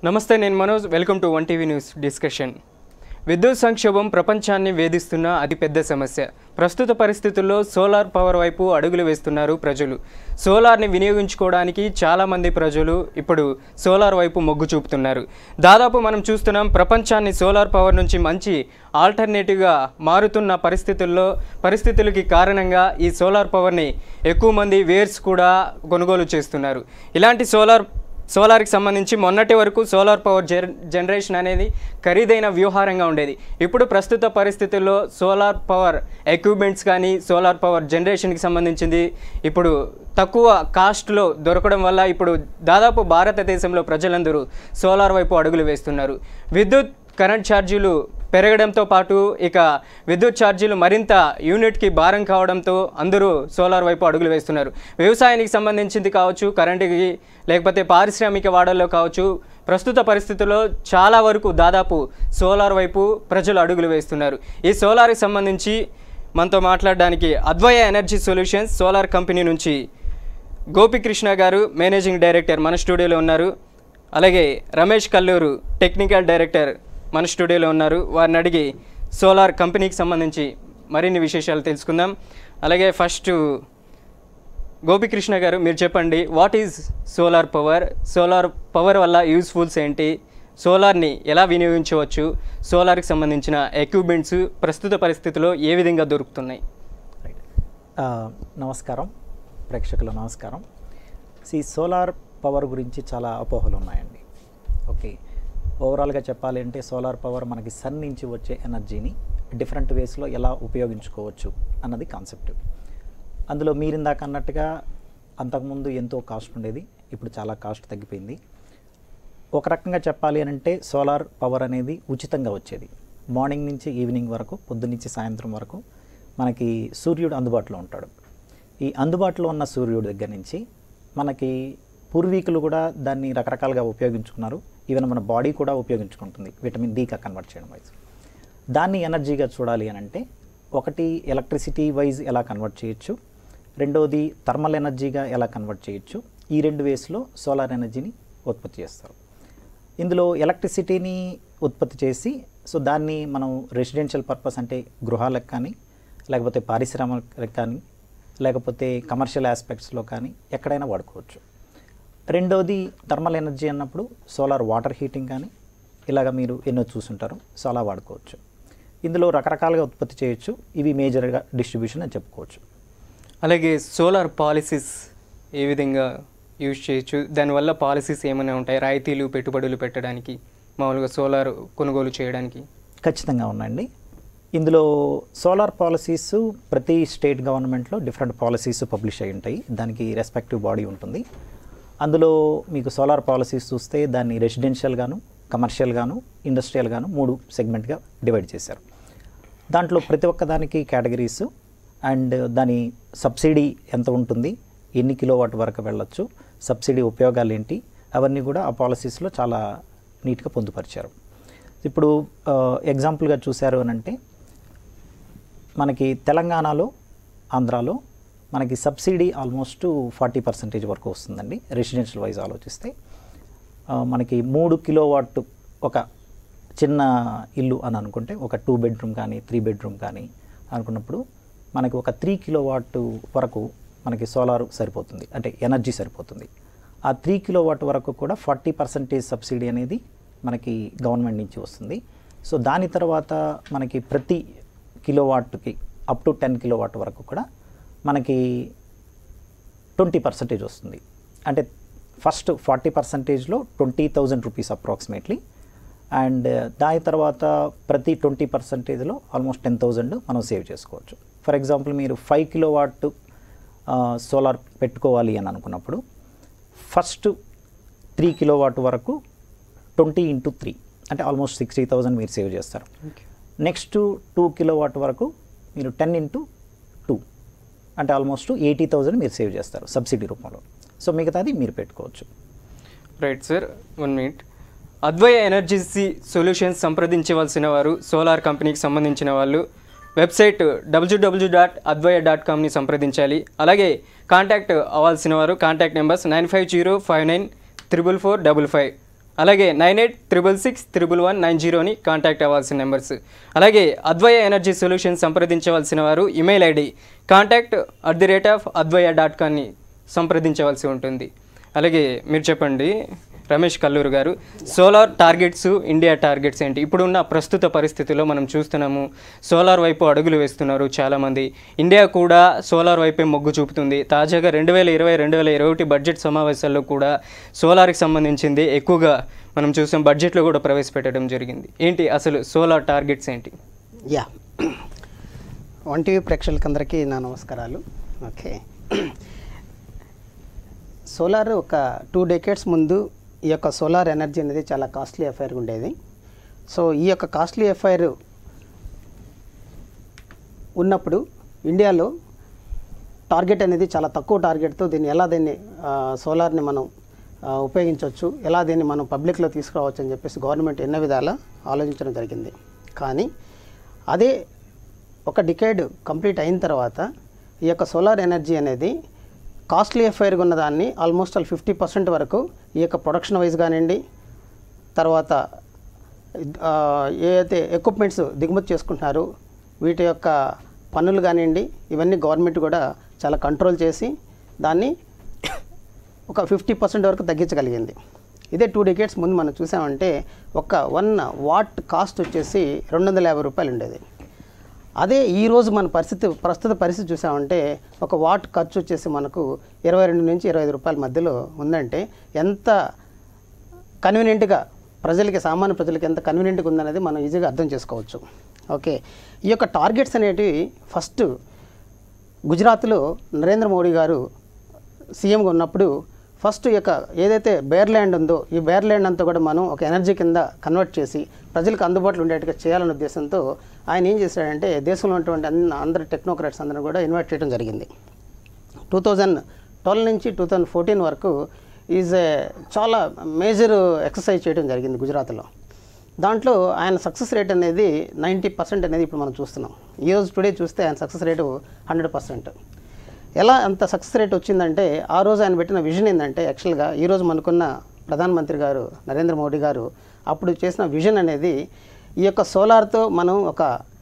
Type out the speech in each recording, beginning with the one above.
నమస్తే నేను Manoj welcome to one TV news discussion విద్యుత్ సంక్షోభం ప్రపంచాన్ని వేధిస్తున్న అతిపెద్ద సమస్య ప్రస్తుత పరిస్థితుల్లో సోలార్ పవర్ వైపు అడుగులు వేస్తున్నారు ప్రజలు సోలార్ని వినియోగించుకోవడానికి చాలామంది ప్రజలు ఇప్పుడు సోలార్ వైపు మొగ్గు చూపుతున్నారు దాదాపు మనం చూస్తున్నాం ప్రపంచాన్ని సోలార్ పవర్ నుంచి మంచి ఆల్టర్నేటివ్గా మారుతున్న పరిస్థితుల్లో పరిస్థితులకి కారణంగా ఈ సోలార్ పవర్ని ఎక్కువ మంది వేర్స్ కూడా కొనుగోలు చేస్తున్నారు ఇలాంటి సోలార్ సోలార్కి సంబంధించి మొన్నటి వరకు సోలార్ పవర్ జెర్ జనరేషన్ అనేది ఖరీదైన వ్యూహారంగా ఉండేది ఇప్పుడు ప్రస్తుత పరిస్థితుల్లో సోలార్ పవర్ ఎక్విప్మెంట్స్ కానీ సోలార్ పవర్ జనరేషన్కి సంబంధించింది ఇప్పుడు తక్కువ కాస్ట్లో దొరకడం వల్ల ఇప్పుడు దాదాపు భారతదేశంలో ప్రజలందరూ సోలార్ వైపు అడుగులు వేస్తున్నారు విద్యుత్ కరెంట్ ఛార్జీలు పెరగడంతో పాటు ఇక విద్యుత్ ఛార్జీలు మరింత యూనిట్కి భారం కావడంతో అందరూ సోలార్ వైపు అడుగులు వేస్తున్నారు వ్యవసాయానికి సంబంధించింది కావచ్చు కరెంటుకి లేకపోతే పారిశ్రామిక వాడల్లో కావచ్చు ప్రస్తుత పరిస్థితుల్లో చాలా వరకు దాదాపు సోలార్ వైపు ప్రజలు అడుగులు వేస్తున్నారు ఈ సోలార్కి సంబంధించి మనతో మాట్లాడడానికి Advaya energy solutions solar company నుంచి గోపికృష్ణ గారు మేనేజింగ్ డైరెక్టర్ మన స్టూడియోలో ఉన్నారు అలాగే రమేష్ కల్లూరు టెక్నికల్ డైరెక్టర్ మన స్టూడియోలో ఉన్నారు వారిని అడిగి సోలార్ కంపెనీకి సంబంధించి మరిన్ని విశేషాలు తెలుసుకుందాం అలాగే ఫస్ట్ గోపికృష్ణ గారు మీరు చెప్పండి what is solar power solar power వల్ల యూస్ఫుల్స్ ఏంటి సోలార్ని ఎలా వినియోగించవచ్చు సోలార్కి సంబంధించిన ఎక్విప్మెంట్స్ ప్రస్తుత పరిస్థితిలో ఏ విధంగా దొరుకుతున్నాయి రైట్ ఆ, నమస్కారం ప్రేక్షకులు నమస్కారం సి సోలార్ పవర్ గురించి చాలా అపోహలు ఉన్నాయండి ఓకే ఓవరాల్గా చెప్పాలి అంటే సోలార్ పవర్ మనకి సన్ నుంచి వచ్చే ఎనర్జీని డిఫరెంట్ వేస్లో ఎలా ఉపయోగించుకోవచ్చు అన్నది కాన్సెప్ట్ అందులో మీరు ఇందాక అన్నట్టుగా అంతకుముందు ఎంతో కాస్ట్ ఉండేది ఇప్పుడు చాలా కాస్ట్ తగ్గిపోయింది ఒక రకంగా చెప్పాలి అని అంటే సోలార్ పవర్ అనేది ఉచితంగా వచ్చేది మార్నింగ్ నుంచి ఈవినింగ్ వరకు పొద్దు నుంచి సాయంత్రం వరకు మనకి సూర్యుడు అందుబాటులో ఉంటాడు ఈ అందుబాటులో ఉన్న సూర్యుడి దగ్గర నుంచి మనకి పూర్వీకులు కూడా దాన్ని రకరకాలుగా ఉపయోగించుకున్నారు ఈవెన్ మన బాడీ కూడా ఉపయోగించుకుంటుంది విటమిన్ డీగా కన్వర్ట్ చేయడం వైజ్ దాన్ని ఎనర్జీగా చూడాలి అని అంటే ఒకటి ఎలక్ట్రిసిటీ వైజ్ ఎలా కన్వర్ట్ చేయొచ్చు రెండోది థర్మల్ ఎనర్జీగా ఎలా కన్వర్ట్ చేయొచ్చు ఈ రెండు వేస్లో సోలార్ ఎనర్జీని ఉత్పత్తి చేస్తారు ఇందులో ఎలక్ట్రిసిటీని ఉత్పత్తి చేసి సో దాన్ని మనం రెసిడెన్షియల్ పర్పస్ అంటే గృహాలకు కానీ లేకపోతే పారిశ్రామికలకు కానీ లేకపోతే కమర్షియల్ ఆస్పెక్ట్స్లో కానీ ఎక్కడైనా వాడుకోవచ్చు రెండోది థర్మల్ ఎనర్జీ అన్నప్పుడు సోలార్ వాటర్ హీటింగ్ కానీ ఇలాగ మీరు ఎన్నో చూసుంటారు సో అలా వాడుకోవచ్చు ఇందులో రకరకాలుగా ఉత్పత్తి చేయొచ్చు ఇవి మేజర్గా డిస్ట్రిబ్యూషన్ అని చెప్పుకోవచ్చు అలాగే సోలార్ పాలసీస్ ఏ విధంగా యూజ్ చేయొచ్చు దానివల్ల పాలసీస్ ఏమైనా ఉంటాయి రాయితీలు పెట్టుబడులు పెట్టడానికి మామూలుగా సోలార్ కొనుగోలు చేయడానికి ఖచ్చితంగా ఉన్నాయండి ఇందులో సోలార్ పాలసీస్ ప్రతి స్టేట్ గవర్నమెంట్లో డిఫరెంట్ పాలసీస్ పబ్లిష్ అయి ఉంటాయి దానికి రెస్పెక్టివ్ బాడీ ఉంటుంది అందులో మీకు సోలార్ పాలసీస్ చూస్తే దాన్ని రెసిడెన్షియల్ గాను కమర్షియల్ గాను ఇండస్ట్రియల్ గాను మూడు సెగ్మెంట్గా డివైడ్ చేశారు దాంట్లో ప్రతి ఒక్క దానికి కేటగిరీస్ అండ్ దాని సబ్సిడీ ఎంత ఉంటుంది ఎన్ని కిలోవాట్ వరకు వెళ్ళొచ్చు సబ్సిడీ ఉపయోగాలు ఏంటి అవన్నీ కూడా ఆ పాలసీస్లో చాలా నీట్గా పొందుపరిచారు ఇప్పుడు ఎగ్జాంపుల్గా చూశారు అని అంటే మనకి తెలంగాణలో ఆంధ్రాలో మనకి సబ్సిడీ ఆల్మోస్ట్ ఫార్టీ పర్సెంటేజ్ వరకు వస్తుందండి రెసిడెన్షియల్ వైజ్ ఆలోచిస్తే ఆ, మనకి మూడు కిలో వాట్ ఒక చిన్న ఇల్లు అని అనుకుంటే ఒక టూ బెడ్రూమ్ కానీ త్రీ బెడ్రూమ్ కానీ అనుకున్నప్పుడు మనకి ఒక త్రీ కిలో వాట్ వరకు మనకి సోలార్ సరిపోతుంది అంటే ఎనర్జీ సరిపోతుంది ఆ త్రీ కిలో వాట్ వరకు కూడా ఫార్టీ పర్సెంటేజ్ సబ్సిడీ అనేది మనకి గవర్నమెంట్ నుంచి వస్తుంది సో దాని తర్వాత మనకి ప్రతి కిలో వాట్కి up to ten kilowatt వరకు కూడా మనకి ట్వంటీ పర్సెంటేజ్ వస్తుంది అంటే ఫస్ట్ ఫార్టీ పర్సెంటేజ్లో twenty thousand rupees approximately and దాని తర్వాత ప్రతి ట్వంటీ పర్సెంటేజ్లో ఆల్మోస్ట్ టెన్ థౌజండ్ మనం సేవ్ చేసుకోవచ్చు ఫర్ ఎగ్జాంపుల్ మీరు ఫైవ్ కిలో వాట్ సోలార్ పెట్టుకోవాలి అని అనుకున్నప్పుడు ఫస్ట్ త్రీ కిలో వాట్ వరకు ట్వంటీ ఇంటూ త్రీ అంటే ఆల్మోస్ట్ సిక్స్టీ థౌజండ్ మీరు సేవ్ చేస్తారు నెక్స్ట్ టూ కిలో వాట్ వరకు మీరు టెన్ ఇంటూ టూ అంటే ఆల్మోస్ట్ ఎయిటీ థౌజండ్ మీరు సేవ్ చేస్తారు సబ్సిడీ రూపంలో సో మిగతాది మీరు పెట్టుకోవచ్చు right sir one minute Advaya energies solutions సంప్రదించవలసిన వారు సోలార్ కంపెనీకి సంబంధించిన వాళ్ళు website W W dot Advaya dot కామ్ని సంప్రదించాలి అలాగే కాంటాక్ట్ అవ్వాల్సిన వారు contact numbers nine five zero five nine triple four double five అలాగే nine eight triple six triple one nine జీరోని కాంటాక్ట్ అవ్వాల్సిన నెంబర్స్ అలాగే అద్వయ ఎనర్జీ సొల్యూషన్ సంప్రదించవలసిన వారు email ID contact at the rate of Advaya dot కాన్ని సంప్రదించవలసి ఉంటుంది అలాగే మీరు చెప్పండి రమేష్ కల్లూరు గారు సోలార్ టార్గెట్స్ ఇండియా టార్గెట్స్ ఏంటి ఇప్పుడున్న ప్రస్తుత పరిస్థితుల్లో మనం చూస్తున్నాము సోలార్ వైపు అడుగులు వేస్తున్నారు చాలామంది ఇండియా కూడా సోలార్ వైపే మొగ్గు చూపుతుంది తాజాగా రెండు వేల ఇరవై రెండు వేల ఇరవై ఒకటి బడ్జెట్ సమావేశాల్లో కూడా సోలార్కి సంబంధించింది ఎక్కువగా మనం చూసాం బడ్జెట్లో కూడా ప్రవేశపెట్టడం జరిగింది ఏంటి అసలు సోలార్ టార్గెట్స్ ఏంటి యా వన్ టీవీ ప్రేక్షకులందరికీ నా నమస్కారాలు ఓకే సోలార్ ఒక టూ డెకేడ్స్ ముందు ఈ యొక్క సోలార్ ఎనర్జీ అనేది చాలా కాస్ట్లీ ఎఫైర్ ఉండేది సో ఈ యొక్క కాస్ట్లీ ఎఫైర్ ఉన్నప్పుడు ఇండియాలో టార్గెట్ అనేది చాలా తక్కువ టార్గెట్తో దీన్ని ఎలా దీన్ని ఆ, సోలార్ని మనం ఆ, ఉపయోగించవచ్చు ఎలా దీన్ని మనం పబ్లిక్లో తీసుకురావచ్చు అని చెప్పేసి గవర్నమెంట్ ఎన్నో విధాల ఆలోచించడం జరిగింది కానీ అదే ఒక డికేడ్ కంప్లీట్ అయిన తర్వాత ఈ యొక్క సోలార్ ఎనర్జీ అనేది కాస్ట్లీ ఎఫైర్గా ఉన్న దాన్ని ఆల్మోస్ట్ ఆల్ ఫిఫ్టీ పర్సెంట్ వరకు ఈ యొక్క ప్రొడక్షన్ వైజ్ కానివ్వండి తర్వాత ఆ, ఏదైతే ఎక్విప్మెంట్స్ దిగుమతి చేసుకుంటున్నారు వీటి యొక్క పన్నులు కానివ్వండి ఇవన్నీ గవర్నమెంట్ కూడా చాలా కంట్రోల్ చేసి దాన్ని ఒక ఫిఫ్టీ పర్సెంట్ వరకు తగ్గించగలిగింది ఇదే టూ డికేట్స్ ముందు మనం చూసామంటే ఒక వన్ వాట్ కాస్ట్ వచ్చేసి రెండు వందల యాభై రూపాయలు ఉండేది అదే ఈ రోజు మన పరిస్థితి ప్రస్తుత పరిస్థితి చూసామంటే ఒక వాట్ ఖర్చు వచ్చేసి మనకు ఇరవై రెండు నుంచి ఇరవై ఐదు రూపాయల మధ్యలో ఉందంటే ఎంత కన్వీనియంట్గా ప్రజలకి సామాన్య ప్రజలకి ఎంత కన్వీనియంట్గా ఉందనేది మనం ఈజీగా అర్థం చేసుకోవచ్చు ఓకే ఈ యొక్క టార్గెట్స్ అనేటివి ఫస్ట్ గుజరాత్లో నరేంద్ర మోడీ గారు సీఎంగా ఉన్నప్పుడు ఫస్ట్ ఈ యొక్క ఏదైతే బేర్ ల్యాండ్ ఉందో ఈ బేర్ ల్యాండ్ అంతా కూడా మనం ఒక ఎనర్జీ కింద కన్వర్ట్ చేసి ప్రజలకు అందుబాటులో ఉండేట్టుగా చేయాలనే ఉద్దేశంతో ఆయన ఏం చేశాడంటే దేశంలో ఉన్నటువంటి అన్ని అందరి టెక్నోక్రాట్స్ అందరూ కూడా ఇన్వైట్ చేయడం జరిగింది టూ థౌజండ్ ట్వెల్వ్ నుంచి టూ థౌజండ్ ఫోర్టీన్ వరకు ఈజ్ ఏ చాలా మేజర్ ఎక్సర్సైజ్ చేయడం జరిగింది గుజరాత్లో దాంట్లో ఆయన సక్సెస్ రేట్ అనేది నైంటీ పర్సెంట్ అనేది ఇప్పుడు మనం చూస్తున్నాం ఈరోజు టుడే చూస్తే ఆయన సక్సెస్ రేటు హండ్రెడ్ పర్సెంట్ ఎలా అంత సక్సెస్ రేట్ వచ్చిందంటే ఆ రోజు ఆయన పెట్టిన విజన్ ఏంటంటే యాక్చువల్గా ఈరోజు మనకున్న ప్రధానమంత్రి గారు నరేంద్ర మోడీ గారు అప్పుడు చేసిన విజన్ అనేది ఈ యొక్క సోలార్తో మనం ఒక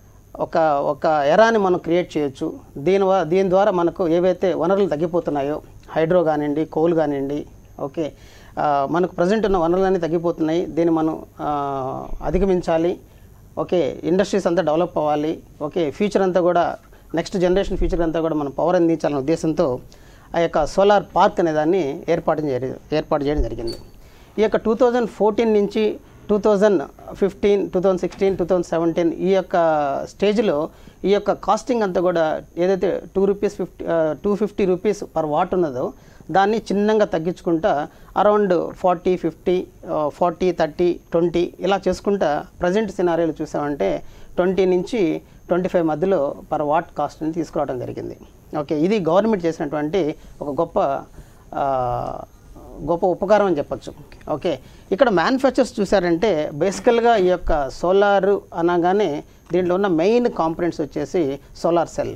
ఒక ఒక ఎరాని మనం క్రియేట్ చేయొచ్చు దీని వా- దీని ద్వారా మనకు ఏవైతే వనరులు తగ్గిపోతున్నాయో హైడ్రో కానివ్వండి కోల్ కానివ్వండి ఓకే ఆ, మనకు ప్రజెంట్ ఉన్న వనరులన్నీ తగ్గిపోతున్నాయి దీన్ని మనం ఆ, అధిగమించాలి ఓకే ఇండస్ట్రీస్ అంతా డెవలప్ అవ్వాలి ఓకే ఫ్యూచర్ అంతా కూడా నెక్స్ట్ జనరేషన్ ఫ్యూచర్ అంతా కూడా మనం పవర్ అందించాలనే ఉద్దేశంతో ఆ యొక్క సోలార్ పార్క్ అనే దాన్ని ఏర్పాటు చేయడం ఏర్పాటు చేయడం జరిగింది ఈ యొక్క టూ థౌజండ్ ఫోర్టీన్ నుంచి two thousand fifteen two thousand sixteen two thousand seventeen ఈ యొక్క స్టేజ్లో ఈ యొక్క కాస్టింగ్ అంతా కూడా ఏదైతే two rupees fifty two fifty rupees per watt ఉన్నదో దాన్ని చిన్నగా తగ్గించుకుంటా around forty fifty forty thirty twenty ఇలా చేసుకుంటా ప్రజెంట్ సినారియోలు చూసామంటే ట్వంటీ నుంచి ట్వంటీ ఫైవ్ మధ్యలో పర్ వాట్ కాస్ట్ని తీసుకురావడం జరిగింది ఓకే ఇది గవర్నమెంట్ చేసినటువంటి ఒక గొప్ప ఆ, గొప్ప ఉపకారం అని చెప్పొచ్చు ఓకే ఇక్కడ మ్యానుఫ్యాక్చర్స్ చూసారంటే బేసికల్గా ఈ యొక్క సోలార్ అనగానే దీంట్లో ఉన్న మెయిన్ కాంపనెంట్స్ వచ్చేసి సోలార్ సెల్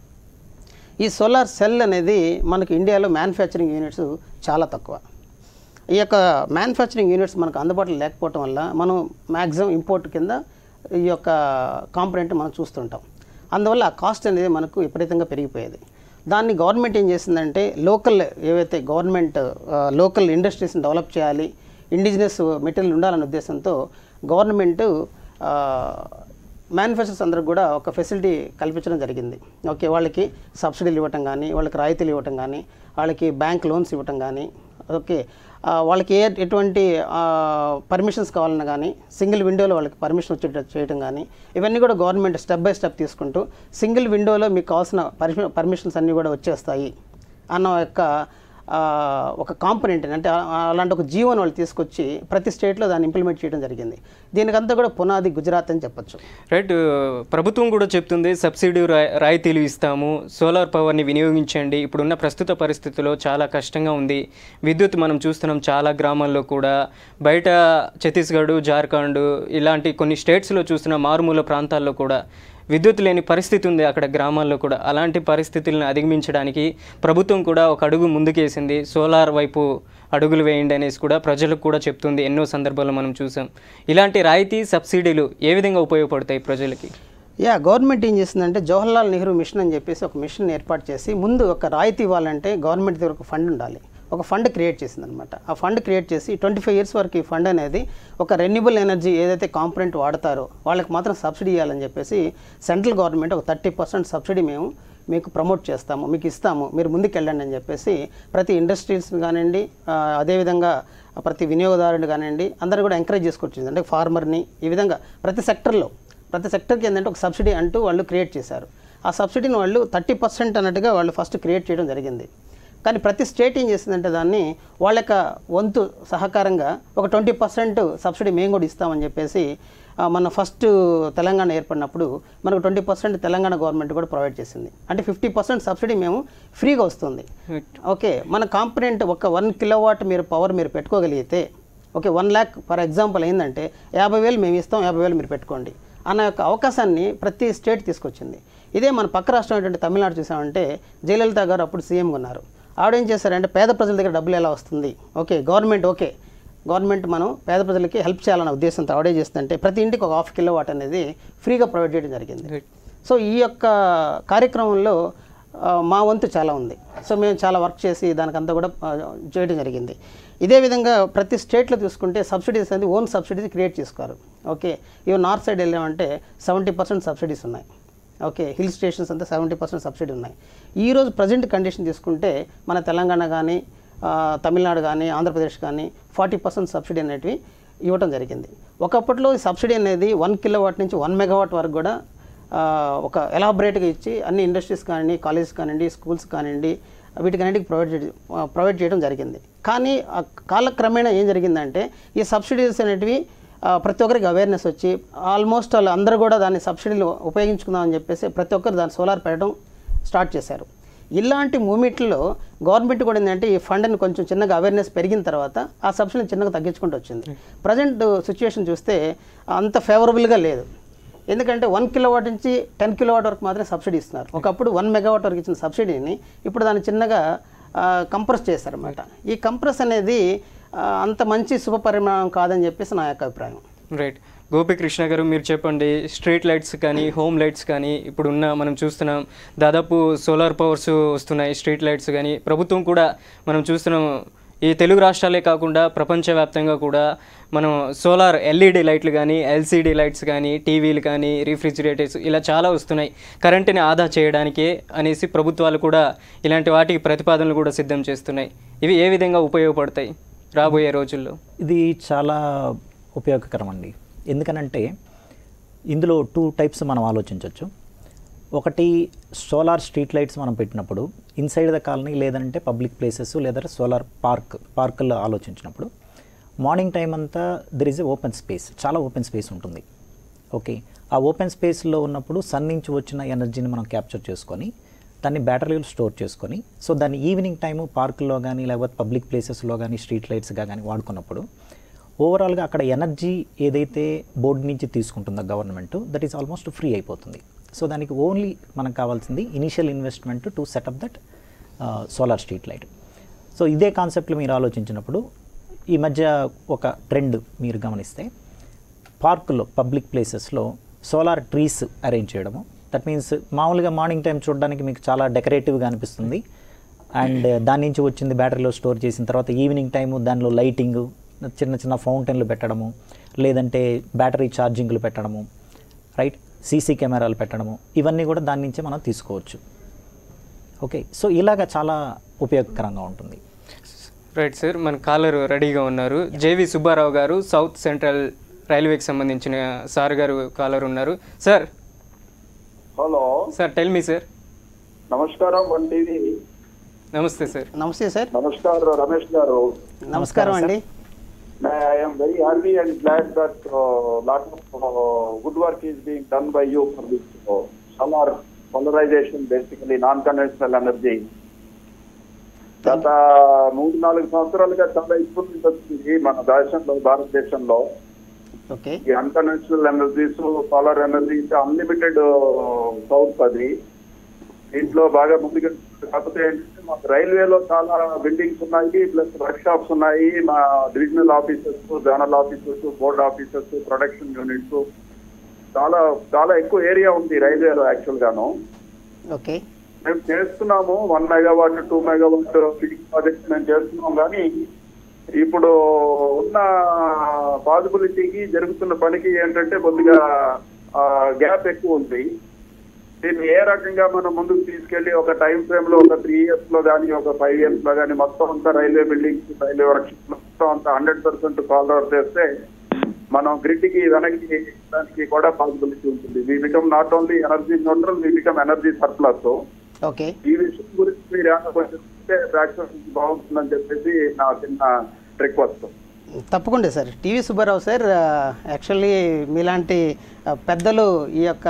ఈ సోలార్ సెల్ అనేది మనకు ఇండియాలో మ్యానుఫ్యాక్చరింగ్ యూనిట్స్ చాలా తక్కువ ఈ యొక్క మ్యానుఫ్యాక్చరింగ్ యూనిట్స్ మనకు అందుబాటులో లేకపోవటం వల్ల మనం మ్యాక్సిమం ఇంపోర్ట్ కింద ఈ యొక్క కాంపనెంట్ మనం చూస్తుంటాం అందువల్ల ఆ కాస్ట్ అనేది మనకు విపరీతంగా పెరిగిపోయేది దాన్ని గవర్నమెంట్ ఏం చేసిందంటే లోకల్ ఏవైతే గవర్నమెంట్ లోకల్ ఇండస్ట్రీస్ని డెవలప్ చేయాలి ఇండిజినస్ మెటీరియల్ ఉండాలనే ఉద్దేశంతో గవర్నమెంట్ మ్యానుఫ్యాక్చర్స్ అందరికి కూడా ఒక ఫెసిలిటీ కల్పించడం జరిగింది ఓకే వాళ్ళకి సబ్సిడీలు ఇవ్వటం కానీ వాళ్ళకి రాయితీలు ఇవ్వటం కానీ వాళ్ళకి బ్యాంక్ లోన్స్ ఇవ్వటం కానీ ఓకే ఆ, వాళ్ళకి ఏ ఎటువంటి పర్మిషన్స్ కావాలన్నా కానీ సింగిల్ విండోలో వాళ్ళకి పర్మిషన్ వచ్చేటట్టు చేయడం కానీ ఇవన్నీ కూడా గవర్నమెంట్ స్టెప్ బై స్టెప్ తీసుకుంటూ సింగిల్ విండోలో మీకు కావాల్సిన పర్మి పర్మిషన్స్ అన్నీ కూడా వచ్చేస్తాయి అన్న యొక్క ఆ, ఒక కాంపనెంట్ అంటే ఆ- అలాంటి ఒక జీవోని వాళ్ళు తీసుకొచ్చి ప్రతి స్టేట్లో దాన్ని ఇంప్లిమెంట్ చేయడం జరిగింది దీనికంతా కూడా పునాది గుజరాత్ అని చెప్పొచ్చు రైట్ ప్రభుత్వం కూడా చెప్తుంది సబ్సిడీ రా- రాయితీలు ఇస్తాము సోలార్ పవర్ని వినియోగించండి ఇప్పుడున్న ప్రస్తుత పరిస్థితుల్లో చాలా కష్టంగా ఉంది విద్యుత్ మనం చూస్తున్నాం చాలా గ్రామాల్లో కూడా బయట ఛత్తీస్గఢ్ జార్ఖండ్ ఇలాంటి కొన్ని స్టేట్స్లో చూస్తున్న మారుమూల ప్రాంతాల్లో కూడా విద్యుత్ లేని పరిస్థితి ఉంది అక్కడ గ్రామాల్లో కూడా అలాంటి పరిస్థితులను అధిగమించడానికి ప్రభుత్వం కూడా ఒక అడుగు ముందుకేసింది సోలార్ వైపు అడుగులు వేయండి అనేసి కూడా ప్రజలకు కూడా చెప్తుంది ఎన్నో సందర్భాల్లో మనం చూసాం ఇలాంటి రాయితీ సబ్సిడీలు ఏ విధంగా ఉపయోగపడతాయి ప్రజలకి యా గవర్నమెంట్ ఏం చేసిందంటే జవహర్లాల్ నెహ్రూ మిషన్ అని చెప్పేసి ఒక మిషన్ ఏర్పాటు చేసి ముందు ఒక రాయితీ ఇవ్వాలంటే గవర్నమెంట్ దగ్గర ఒక ఫండ్ ఉండాలి ఒక ఫండ్ క్రియేట్ చేసింది అనమాట ఆ ఫండ్ క్రియేట్ చేసి ట్వంటీ ఫైవ్ ఇయర్స్ వరకు ఈ ఫండ్ అనేది ఒక రెన్యూబుల్ ఎనర్జీ ఏదైతే కాంపనెంట్ వాడతారో వాళ్ళకి మాత్రం సబ్సిడీ ఇవ్వాలని చెప్పేసి సెంట్రల్ గవర్నమెంట్ ఒక థర్టీ పర్సెంట్ సబ్సిడీ మేము మీకు ప్రమోట్ చేస్తాము మీకు ఇస్తాము మీరు ముందుకు వెళ్ళండి అని చెప్పేసి ప్రతి ఇండస్ట్రీస్ కానివ్వండి ఆ, అదేవిధంగా ప్రతి వినియోగదారుడు కానివ్వండి అందరూ కూడా ఎంకరేజ్ చేసుకొచ్చింది అంటే ఫార్మర్ని ఈ విధంగా ప్రతి సెక్టర్లో ప్రతి సెక్టర్కి ఏంటంటే ఒక సబ్సిడీ అంటూ వాళ్ళు క్రియేట్ చేశారు ఆ సబ్సిడీని వాళ్ళు థర్టీ పర్సెంట్ అన్నట్టుగా వాళ్ళు ఫస్ట్ క్రియేట్ చేయడం జరిగింది కానీ ప్రతి స్టేట్ ఏం చేసిందంటే దాన్ని వాళ్ళ యొక్క వంతు సహకారంగా ఒక ట్వంటీ పర్సెంట్ సబ్సిడీ మేము కూడా ఇస్తామని చెప్పేసి ఆ, మన ఫస్ట్ తెలంగాణ ఏర్పడినప్పుడు మనకు ట్వంటీ పర్సెంట్ తెలంగాణ గవర్నమెంట్ కూడా ప్రొవైడ్ చేసింది అంటే ఫిఫ్టీ పర్సెంట్ సబ్సిడీ మేము ఫ్రీగా వస్తుంది ఓకే మన కాంపనెంట్ ఒక వన్ కిలోవాట్ మీరు పవర్ మీరు పెట్టుకోగలిగితే okay one lakh for example ఏంటంటే యాభై వేలు మేము ఇస్తాం యాభై వేలు మీరు పెట్టుకోండి అన్న యొక్క అవకాశాన్ని ప్రతి స్టేట్ తీసుకొచ్చింది ఇదే మన పక్క రాష్ట్రం ఏంటంటే తమిళనాడు చూసామంటే జయలలిత గారు అప్పుడు సీఎంగా ఉన్నారు ఆవిడ ఏం చేశారంటే పేద ప్రజల దగ్గర డబ్బులు ఎలా వస్తుంది ఓకే గవర్నమెంట్ ఓకే గవర్నమెంట్ మనం పేద ప్రజలకి హెల్ప్ చేయాలన్న ఉద్దేశంతో ఆవిడే చేస్తుందంటే ప్రతి ఇంటికి ఒక హాఫ్ కిలో వాట్ అనేది ఫ్రీగా ప్రొవైడ్ చేయడం జరిగింది సో ఈ యొక్క కార్యక్రమంలో ఆ, మా వంతు చాలా ఉంది సో మేము చాలా వర్క్ చేసి దానికంతా కూడా ఆ, చేయడం జరిగింది ఇదే విధంగా ప్రతి స్టేట్లో చూసుకుంటే సబ్సిడీస్ అనేది ఓన్ సబ్సిడీస్ క్రియేట్ చేసుకోరు ఓకే ఇవి నార్త్ సైడ్ వెళ్ళామంటే సెవెంటీ పర్సెంట్ సబ్సిడీస్ ఉన్నాయి ఓకే హిల్ స్టేషన్స్ అంతా సెవెంటీ పర్సెంట్ సబ్సిడీ ఉన్నాయి ఈరోజు ప్రజెంట్ కండిషన్ తీసుకుంటే మన తెలంగాణ కానీ ఆ, తమిళనాడు కానీ ఆంధ్రప్రదేశ్ కానీ ఫార్టీ పర్సెంట్ సబ్సిడీ అనేటివి ఇవ్వడం జరిగింది ఒకప్పట్లో ఈ సబ్సిడీ అనేది వన్ కిలోవాట్ నుంచి వన్ మెగావాట్ వరకు కూడా ఆ, ఒక ఎలాబరేట్గా ఇచ్చి అన్ని ఇండస్ట్రీస్ కానివ్వండి కాలేజెస్ కానివ్వండి స్కూల్స్ కానివ్వండి వీటికన్నిటికి ప్రొవైడ్ చేయడం ప్రొవైడ్ చేయడం జరిగింది కానీ ఆ కాలక్రమేణా ఏం జరిగిందంటే ఈ సబ్సిడీస్ అనేటివి ఆ, ప్రతి ఒక్కరికి అవేర్నెస్ వచ్చి ఆల్మోస్ట్ వాళ్ళు అందరూ కూడా దాన్ని సబ్సిడీలు ఉపయోగించుకుందామని చెప్పేసి ప్రతి ఒక్కరు దాన్ని సోలార్ పెట్టడం స్టార్ట్ చేశారు ఇలాంటి మూమెంట్లో గవర్నమెంట్ కూడా ఏంటంటే ఈ ఫండ్ని కొంచెం చిన్నగా అవేర్నెస్ పెరిగిన తర్వాత ఆ సబ్సిడీని చిన్నగా తగ్గించుకుంటూ వచ్చింది ప్రజెంట్ సిచ్యువేషన్ చూస్తే అంత ఫేవరబుల్గా లేదు ఎందుకంటే వన్ కిలోవాట్ నుంచి టెన్ కిలోవాట్ వరకు మాత్రమే సబ్సిడీ ఇస్తున్నారు ఒకప్పుడు వన్ మెగావాట్ వరకు ఇచ్చిన సబ్సిడీని ఇప్పుడు దాన్ని చిన్నగా కంప్రెస్ చేశారన్నమాట ఈ కంప్రెస్ అనేది ఆ, అంత మంచి శుభ పరిమాణం కాదని చెప్పేసి నా యొక్క అభిప్రాయం రైట్ గోపికృష్ణ గారు మీరు చెప్పండి స్ట్రీట్ లైట్స్ కానీ హోమ్ లైట్స్ కానీ ఇప్పుడున్న మనం చూస్తున్నాం దాదాపు సోలార్ పవర్స్ వస్తున్నాయి స్ట్రీట్ లైట్స్ కానీ ప్రభుత్వం కూడా మనం చూస్తున్నాం ఈ తెలుగు రాష్ట్రాలే కాకుండా ప్రపంచవ్యాప్తంగా కూడా మనం సోలార్ ఎల్ఈడి లైట్లు కానీ ఎల్సిడి లైట్స్ కానీ టీవీలు కానీ రిఫ్రిజిరేటర్స్ ఇలా చాలా వస్తున్నాయి కరెంటుని ఆదా చేయడానికే అనేసి ప్రభుత్వాలు కూడా ఇలాంటి వాటికి ప్రతిపాదనలు కూడా సిద్ధం చేస్తున్నాయి ఇవి ఏ విధంగా ఉపయోగపడతాయి రాబోయే రోజుల్లో ఇది చాలా ఉపయోగకరం అండి ఎందుకనంటే ఇందులో టూ టైప్స్ మనం ఆలోచించవచ్చు ఒకటి సోలార్ స్ట్రీట్ లైట్స్ మనం పెట్టినప్పుడు ఇన్సైడ్ ద కాలనీ లేదంటే పబ్లిక్ ప్లేసెస్ లేదా సోలార్ పార్క్ పార్కుల్లో ఆలోచించినప్పుడు మార్నింగ్ టైం అంతా there is a open space చాలా ఓపెన్ స్పేస్ ఉంటుంది ఓకే ఆ ఓపెన్ స్పేస్లో ఉన్నప్పుడు సన్ నుంచి వచ్చిన ఎనర్జీని మనం క్యాప్చర్ చేసుకొని దాన్ని బ్యాటరీలు స్టోర్ చేసుకొని సో దాన్ని ఈవినింగ్ టైము పార్కుల్లో కానీ లేకపోతే పబ్లిక్ ప్లేసెస్లో కానీ స్ట్రీట్ లైట్స్గా కానీ వాడుకున్నప్పుడు ఓవరాల్గా అక్కడ ఎనర్జీ ఏదైతే బోర్డు నుంచి తీసుకుంటుందో government that is almost free అయిపోతుంది సో దానికి ఓన్లీ మనకు కావాల్సింది initial investment to setup that solar street light so ఇదే కాన్సెప్ట్లు మీరు ఆలోచించినప్పుడు ఈ మధ్య ఒక ట్రెండ్ మీరు గమనిస్తే పార్కులో పబ్లిక్ ప్లేసెస్లో సోలార్ ట్రీస్ అరేంజ్ చేయడము దట్ మీన్స్ మామూలుగా మార్నింగ్ టైం చూడడానికి మీకు చాలా డెకరేటివ్గా అనిపిస్తుంది అండ్ దాని నుంచి వచ్చింది బ్యాటరీలో స్టోర్ చేసిన తర్వాత ఈవినింగ్ టైము దానిలో లైటింగ్ చిన్న చిన్న ఫౌంటైన్లు పెట్టడము లేదంటే బ్యాటరీ ఛార్జింగ్లు పెట్టడము రైట్ సీసీ కెమెరాలు పెట్టడము ఇవన్నీ కూడా దాని నుంచే మనం తీసుకోవచ్చు ఓకే సో ఇలాగ చాలా ఉపయోగకరంగా ఉంటుంది రైట్ సార్ మన కాలర్ రెడీగా ఉన్నారు జేవి సుబ్బారావు గారు సౌత్ సెంట్రల్ రైల్వేకి సంబంధించిన సార్ గారు కాలర్ ఉన్నారు sir hello sir tell me sir నమస్కారం వన్ టీవీ నమస్తే సార్ నమస్తే సార్ నమస్కారం రమేష్ గారు నమస్కారం అండి I'm very happy and glad that lot of good work is being done by you for this solar polarization basically non conventional energy గత మూడు నాలుగు సంవత్సరాలుగా చాలా ఇంప్రూవ్మెంట్ వచ్చింది మన దేశంలో భారతదేశంలో ఓకే ఈ unconventional energies solar energy unlimited source అది దీంట్లో బాగా ముందుకు కాకపోతే ఏంటంటే మాకు రైల్వేలో చాలా బిల్డింగ్స్ ఉన్నాయి ప్లస్ వర్క్ షాప్స్ ఉన్నాయి మా divisional officers zonal officers board officers production units చాలా చాలా ఎక్కువ ఏరియా ఉంది రైల్వేలో యాక్చువల్ గాను ఓకే మేము చేస్తున్నాము one megawatt two megawatt fitting project మేము చేస్తున్నాం కానీ ఇప్పుడు ఉన్న పాసిబిలిటీకి జరుగుతున్న పనికి ఏంటంటే కొద్దిగా గ్యాప్ ఎక్కువ ఉంది దీన్ని ఏ రకంగా మనం ముందుకు తీసుకెళ్లి ఒక టైం ఫ్రేమ్ లో ఒక త్రీ ఇయర్స్ లో కానీ ఒక ఫైవ్ ఇయర్స్ లో కానీ మొత్తం అంతా రైల్వే బిల్డింగ్స్ రైల్వే వర్క్షిప్ మొత్తం అంతా హండ్రెడ్ పర్సెంట్ ఫాలో అవుట్ చేస్తే మనం గ్రిడ్ కి వెనక్కి దానికి కూడా పాసిబిలిటీ ఉంటుంది we become not only energy neutral we become energy surplus okay ఈ విషయం గురించి మీరు ఏమైనా కొంచెం చెప్తే ప్రాక్టీస్ బాగుంటుందని చెప్పేసి నా చిన్న రిక్వెస్ట్ తప్పకుండా sir TV Subbarao sir actually మీలాంటి ఆ, పెద్దలు ఈ యొక్క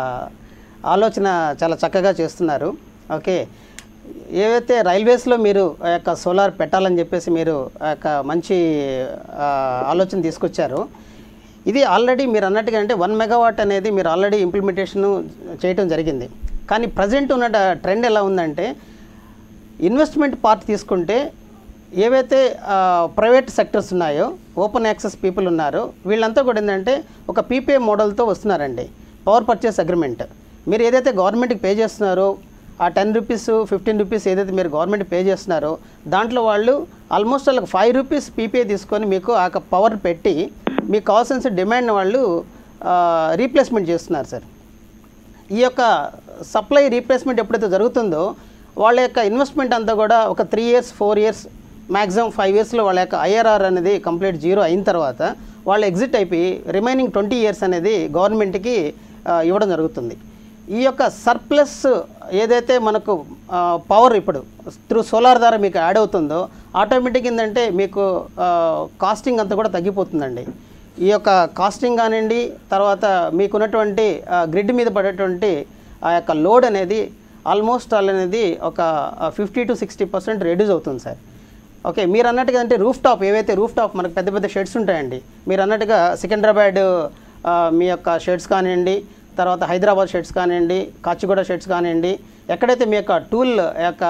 ఆలోచన చాలా చక్కగా చేస్తున్నారు ఓకే ఏవైతే రైల్వేస్లో మీరు ఆ యొక్క సోలార్ పెట్టాలని చెప్పేసి మీరు ఆ యొక్క మంచి ఆ, ఆలోచన తీసుకొచ్చారు ఇది ఆల్రెడీ మీరు అన్నట్టుగా అంటే వన్ మెగావాట్ అనేది మీరు ఆల్రెడీ ఇంప్లిమెంటేషన్ చేయటం జరిగింది కానీ ప్రజెంట్ ఉన్న ట్రెండ్ ఎలా ఉందంటే ఇన్వెస్ట్మెంట్ పార్ట్ తీసుకుంటే ఏవైతే ప్రైవేట్ సెక్టర్స్ ఉన్నాయో ఓపెన్ యాక్సెస్ పీపుల్ ఉన్నారో వీళ్ళంతా కూడా ఏంటంటే ఒక పీపీఏ మోడల్తో వస్తున్నారండి పవర్ పర్చేస్ అగ్రిమెంట్ మీరు ఏదైతే గవర్నమెంట్కి పే చేస్తున్నారో ఆ టెన్ రూపీస్ ఫిఫ్టీన్ రూపీస్ ఏదైతే మీరు గవర్నమెంట్ పే చేస్తున్నారో దాంట్లో వాళ్ళు ఆల్మోస్ట్ వాళ్ళకి ఫైవ్ రూపీస్ పీపీఏ తీసుకొని మీకు ఆ పవర్ పెట్టి మీకు కావాల్సిన డిమాండ్ వాళ్ళు రీప్లేస్మెంట్ చేస్తున్నారు సార్ ఈ యొక్క సప్లై రీప్లేస్మెంట్ ఎప్పుడైతే జరుగుతుందో వాళ్ళ యొక్క ఇన్వెస్ట్మెంట్ అంతా కూడా ఒక three years four years maximum five ఇయర్స్లో వాళ్ళ యొక్క ఐఆర్ఆర్ అనేది కంప్లీట్ జీరో అయిన తర్వాత వాళ్ళు ఎగ్జిట్ అయిపోయి రిమైనింగ్ ట్వంటీ ఇయర్స్ అనేది గవర్నమెంట్కి ఆ, ఇవ్వడం జరుగుతుంది ఈ యొక్క సర్ప్లస్ ఏదైతే మనకు పవర్ ఇప్పుడు త్రూ సోలార్ ద్వారా మీకు యాడ్ అవుతుందో ఆటోమేటిక్ ఏంటంటే మీకు కాస్టింగ్ అంతా కూడా తగ్గిపోతుందండి ఈ యొక్క కాస్టింగ్ కానివ్వండి తర్వాత మీకున్నటువంటి గ్రిడ్ మీద పడేటువంటి ఆ యొక్క లోడ్ అనేది ఆల్మోస్ట్ ఆల్ అనేది ఒక fifty to sixty percent reduce అవుతుంది సార్ ఓకే మీరు అన్నట్టుగా అంటే రూఫ్ టాప్ ఏవైతే రూఫ్ టాప్ మనకు పెద్ద పెద్ద షెడ్స్ ఉంటాయండి మీరు అన్నట్టుగా సికింద్రాబాద్ ఆ, మీ యొక్క షెడ్స్ కానివ్వండి తర్వాత హైదరాబాద్ షెడ్స్ కానివ్వండి కాచిగూడ షెడ్స్ కానివ్వండి ఎక్కడైతే మీ యొక్క టూల్ యొక్క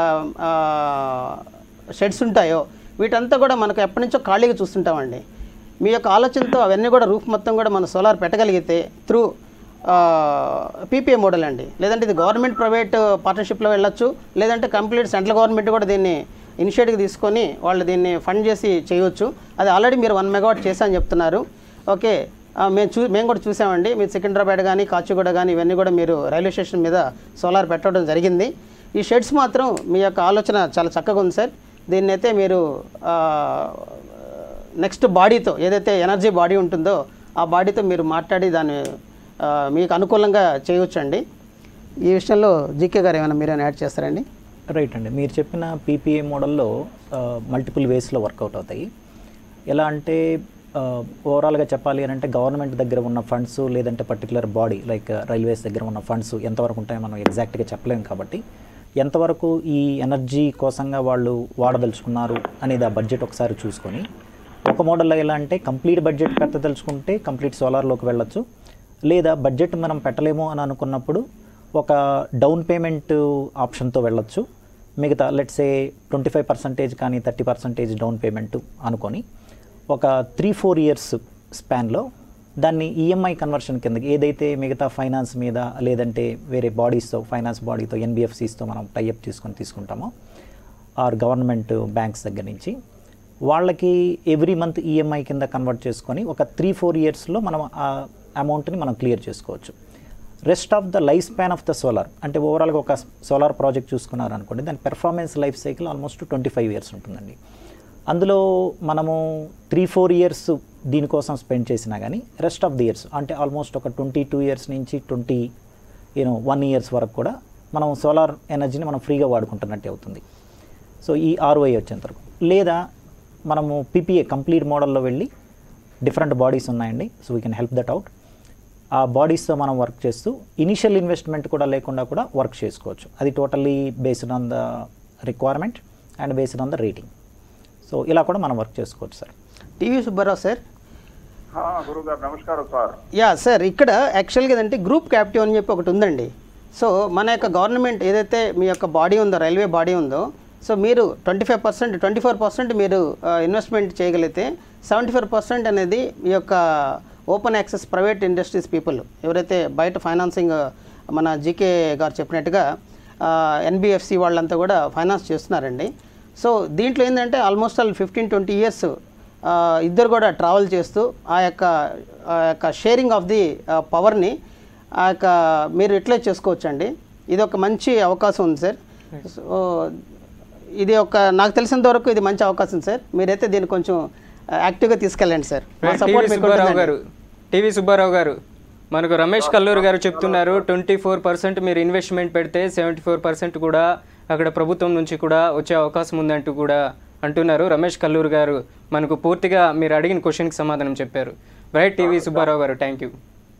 షెడ్స్ ఉంటాయో వీటంతా కూడా మనకు ఎప్పటి నుంచో ఖాళీగా చూస్తుంటామండి మీ యొక్క ఆలోచనతో అవన్నీ కూడా రూఫ్ మొత్తం కూడా మన సోలార్ పెట్టగలిగితే త్రూ పీపీఏ మోడల్ అండి లేదంటే ఇది గవర్నమెంట్ ప్రైవేట్ పార్ట్నర్షిప్లో వెళ్ళొచ్చు లేదంటే కంప్లీట్ సెంట్రల్ గవర్నమెంట్ కూడా దీన్ని ఇనిషియేటివ్ తీసుకొని వాళ్ళు దీన్ని ఫండ్ చేసి చేయవచ్చు అది ఆల్రెడీ మీరు వన్ మెగావాట్ చేశా అని చెప్తున్నారు ఓకే ఆ, మేము చూ మేము కూడా చూసామండి మీరు సికింద్రాబాద్ కానీ కాచిగూడ కానీ ఇవన్నీ కూడా మీరు రైల్వే స్టేషన్ మీద సోలార్ పెట్టడం జరిగింది ఈ షెడ్స్ మాత్రం మీ యొక్క ఆలోచన చాలా చక్కగా ఉంది సార్ దీన్ని అయితే మీరు నెక్స్ట్ బాడీతో ఏదైతే ఎనర్జీ బాడీ ఉంటుందో ఆ బాడీతో మీరు మాట్లాడి దాన్ని ఆ, మీకు అనుకూలంగా చేయవచ్చండి ఈ విషయంలో జీకే గారు ఏమైనా మీరు యాడ్ చేస్తారండి రైట్ అండి మీరు చెప్పిన పీపీఏ మోడల్లో మల్టిపుల్ వేస్లో వర్కౌట్ అవుతాయి ఎలా అంటే ఓవరాల్గా చెప్పాలి అని అంటే గవర్నమెంట్ దగ్గర ఉన్న ఫండ్స్ లేదంటే పర్టికులర్ బాడీ లైక్ రైల్వేస్ దగ్గర ఉన్న ఫండ్స్ ఎంతవరకు ఉంటాయో మనం ఎగ్జాక్ట్గా చెప్పలేం కాబట్టి ఎంతవరకు ఈ ఎనర్జీ కోసంగా వాళ్ళు వాడదలుచుకున్నారు అనేది ఆ బడ్జెట్ ఒకసారి చూసుకొని ఒక మోడల్లో ఎలా అంటే కంప్లీట్ బడ్జెట్ పెట్టదలుచుకుంటే కంప్లీట్ సోలార్లోకి వెళ్ళొచ్చు లేదా బడ్జెట్ మనం పెట్టలేము అని అనుకున్నప్పుడు ఒక డౌన్ పేమెంట్ ఆప్షన్తో వెళ్ళొచ్చు మిగతా let's a twenty five percentage కానీ థర్టీ పర్సెంటేజ్ డౌన్ పేమెంట్ అనుకొని ఒక త్రీ ఫోర్ ఇయర్స్ స్పాన్లో దాన్ని ఈఎంఐ కన్వర్షన్ కిందకి ఏదైతే మిగతా ఫైనాన్స్ మీద లేదంటే వేరే బాడీస్తో ఫైనాన్స్ బాడీతో ఎన్బిఎఫ్సిస్తో మనం టైఅప్ తీసుకొని తీసుకుంటామో ఆర్ గవర్నమెంట్ బ్యాంక్స్ దగ్గర నుంచి వాళ్ళకి ఎవ్రీ మంత్ ఈఎంఐ కింద కన్వర్ట్ చేసుకొని ఒక త్రీ ఫోర్ ఇయర్స్లో మనం ఆ అమౌంట్ని మనం క్లియర్ చేసుకోవచ్చు rest of the life span of the solar అంటే ఓవరాల్గా ఒక సోలార్ ప్రాజెక్ట్ చూసుకున్నారనుకోండి దాని performance life cycle almost twenty five years ఉంటుందండి అందులో మనము త్రీ ఫోర్ ఇయర్స్ దీనికోసం స్పెండ్ చేసినా కానీ రెస్ట్ ఆఫ్ ది ఇయర్స్ అంటే ఆల్మోస్ట్ ఒక ట్వంటీ టూ ఇయర్స్ నుంచి ట్వంటీ యూనో వన్ ఇయర్స్ వరకు కూడా మనం సోలార్ ఎనర్జీని మనం ఫ్రీగా వాడుకుంటున్నట్టే అవుతుంది సో ఈ ఆర్ఓఐ వచ్చేంత వరకు లేదా మనము పీపీఏ కంప్లీట్ మోడల్లో వెళ్ళి డిఫరెంట్ బాడీస్ ఉన్నాయండి so we can help that out ఆ బాడీస్తో మనం వర్క్ చేస్తూ ఇనిషియల్ ఇన్వెస్ట్మెంట్ కూడా లేకుండా కూడా వర్క్ చేసుకోవచ్చు అది totally based on the requirement and based on the rating so ఇలా కూడా మనం వర్క్ చేసుకోవచ్చు సార్ టీవీ సుబ్బారావు సార్ గురువు గారు నమస్కారం సార్ యా సార్ ఇక్కడ యాక్చువల్గా ఏంటంటే గ్రూప్ క్యాప్టివ్ అని చెప్పి ఒకటి ఉందండి సో మన యొక్క గవర్నమెంట్ ఏదైతే మీ యొక్క బాడీ ఉందో రైల్వే బాడీ ఉందో సో మీరు twenty five percent twenty four percent మీరు ఇన్వెస్ట్మెంట్ చేయగలిగితే సెవెంటీ ఫోర్ పర్సెంట్ అనేది మీ యొక్క open access private industries people ఎవరైతే బయట ఫైనాన్సింగ్ మన జీకే గారు చెప్పినట్టుగా ఎన్బిఎఫ్సి వాళ్ళంతా కూడా ఫైనాన్స్ చేస్తున్నారండి సో దీంట్లో ఏంటంటే almost all fifteen twenty years ఇద్దరు కూడా ట్రావెల్ చేస్తూ ఆ యొక్క ఆ యొక్క షేరింగ్ ఆఫ్ ది పవర్ని ఆ యొక్క మీరు యూటిలైజ్ చేసుకోవచ్చండి ఇది ఒక మంచి అవకాశం ఉంది సార్ సో ఇది ఒక నాకు తెలిసినంత వరకు ఇది మంచి అవకాశం సార్ మీరైతే దీన్ని కొంచెం యాక్టివ్గా తీసుకెళ్ళండి సార్ మా టీవీ సపోర్ట్ మీకు సుబ్బారావు ఉంటుందండి. గారు టీవీ సుబ్బారావు గారు మనకు రమేష్ కల్లూరు గారు చెప్తున్నారు ట్వంటీ ఫోర్ పర్సెంట్ మీరు ఇన్వెస్ట్మెంట్ పెడితే సెవెంటీ ఫోర్ పర్సెంట్ కూడా అక్కడ ప్రభుత్వం నుంచి కూడా వచ్చే అవకాశం ఉందంటూ కూడా అంటున్నారు రమేష్ కల్లూరు గారు మనకు పూర్తిగా మీరు అడిగిన క్వశ్చన్కి సమాధానం చెప్పారు రైట్ టీవీ సుబ్బారావు గారు thank you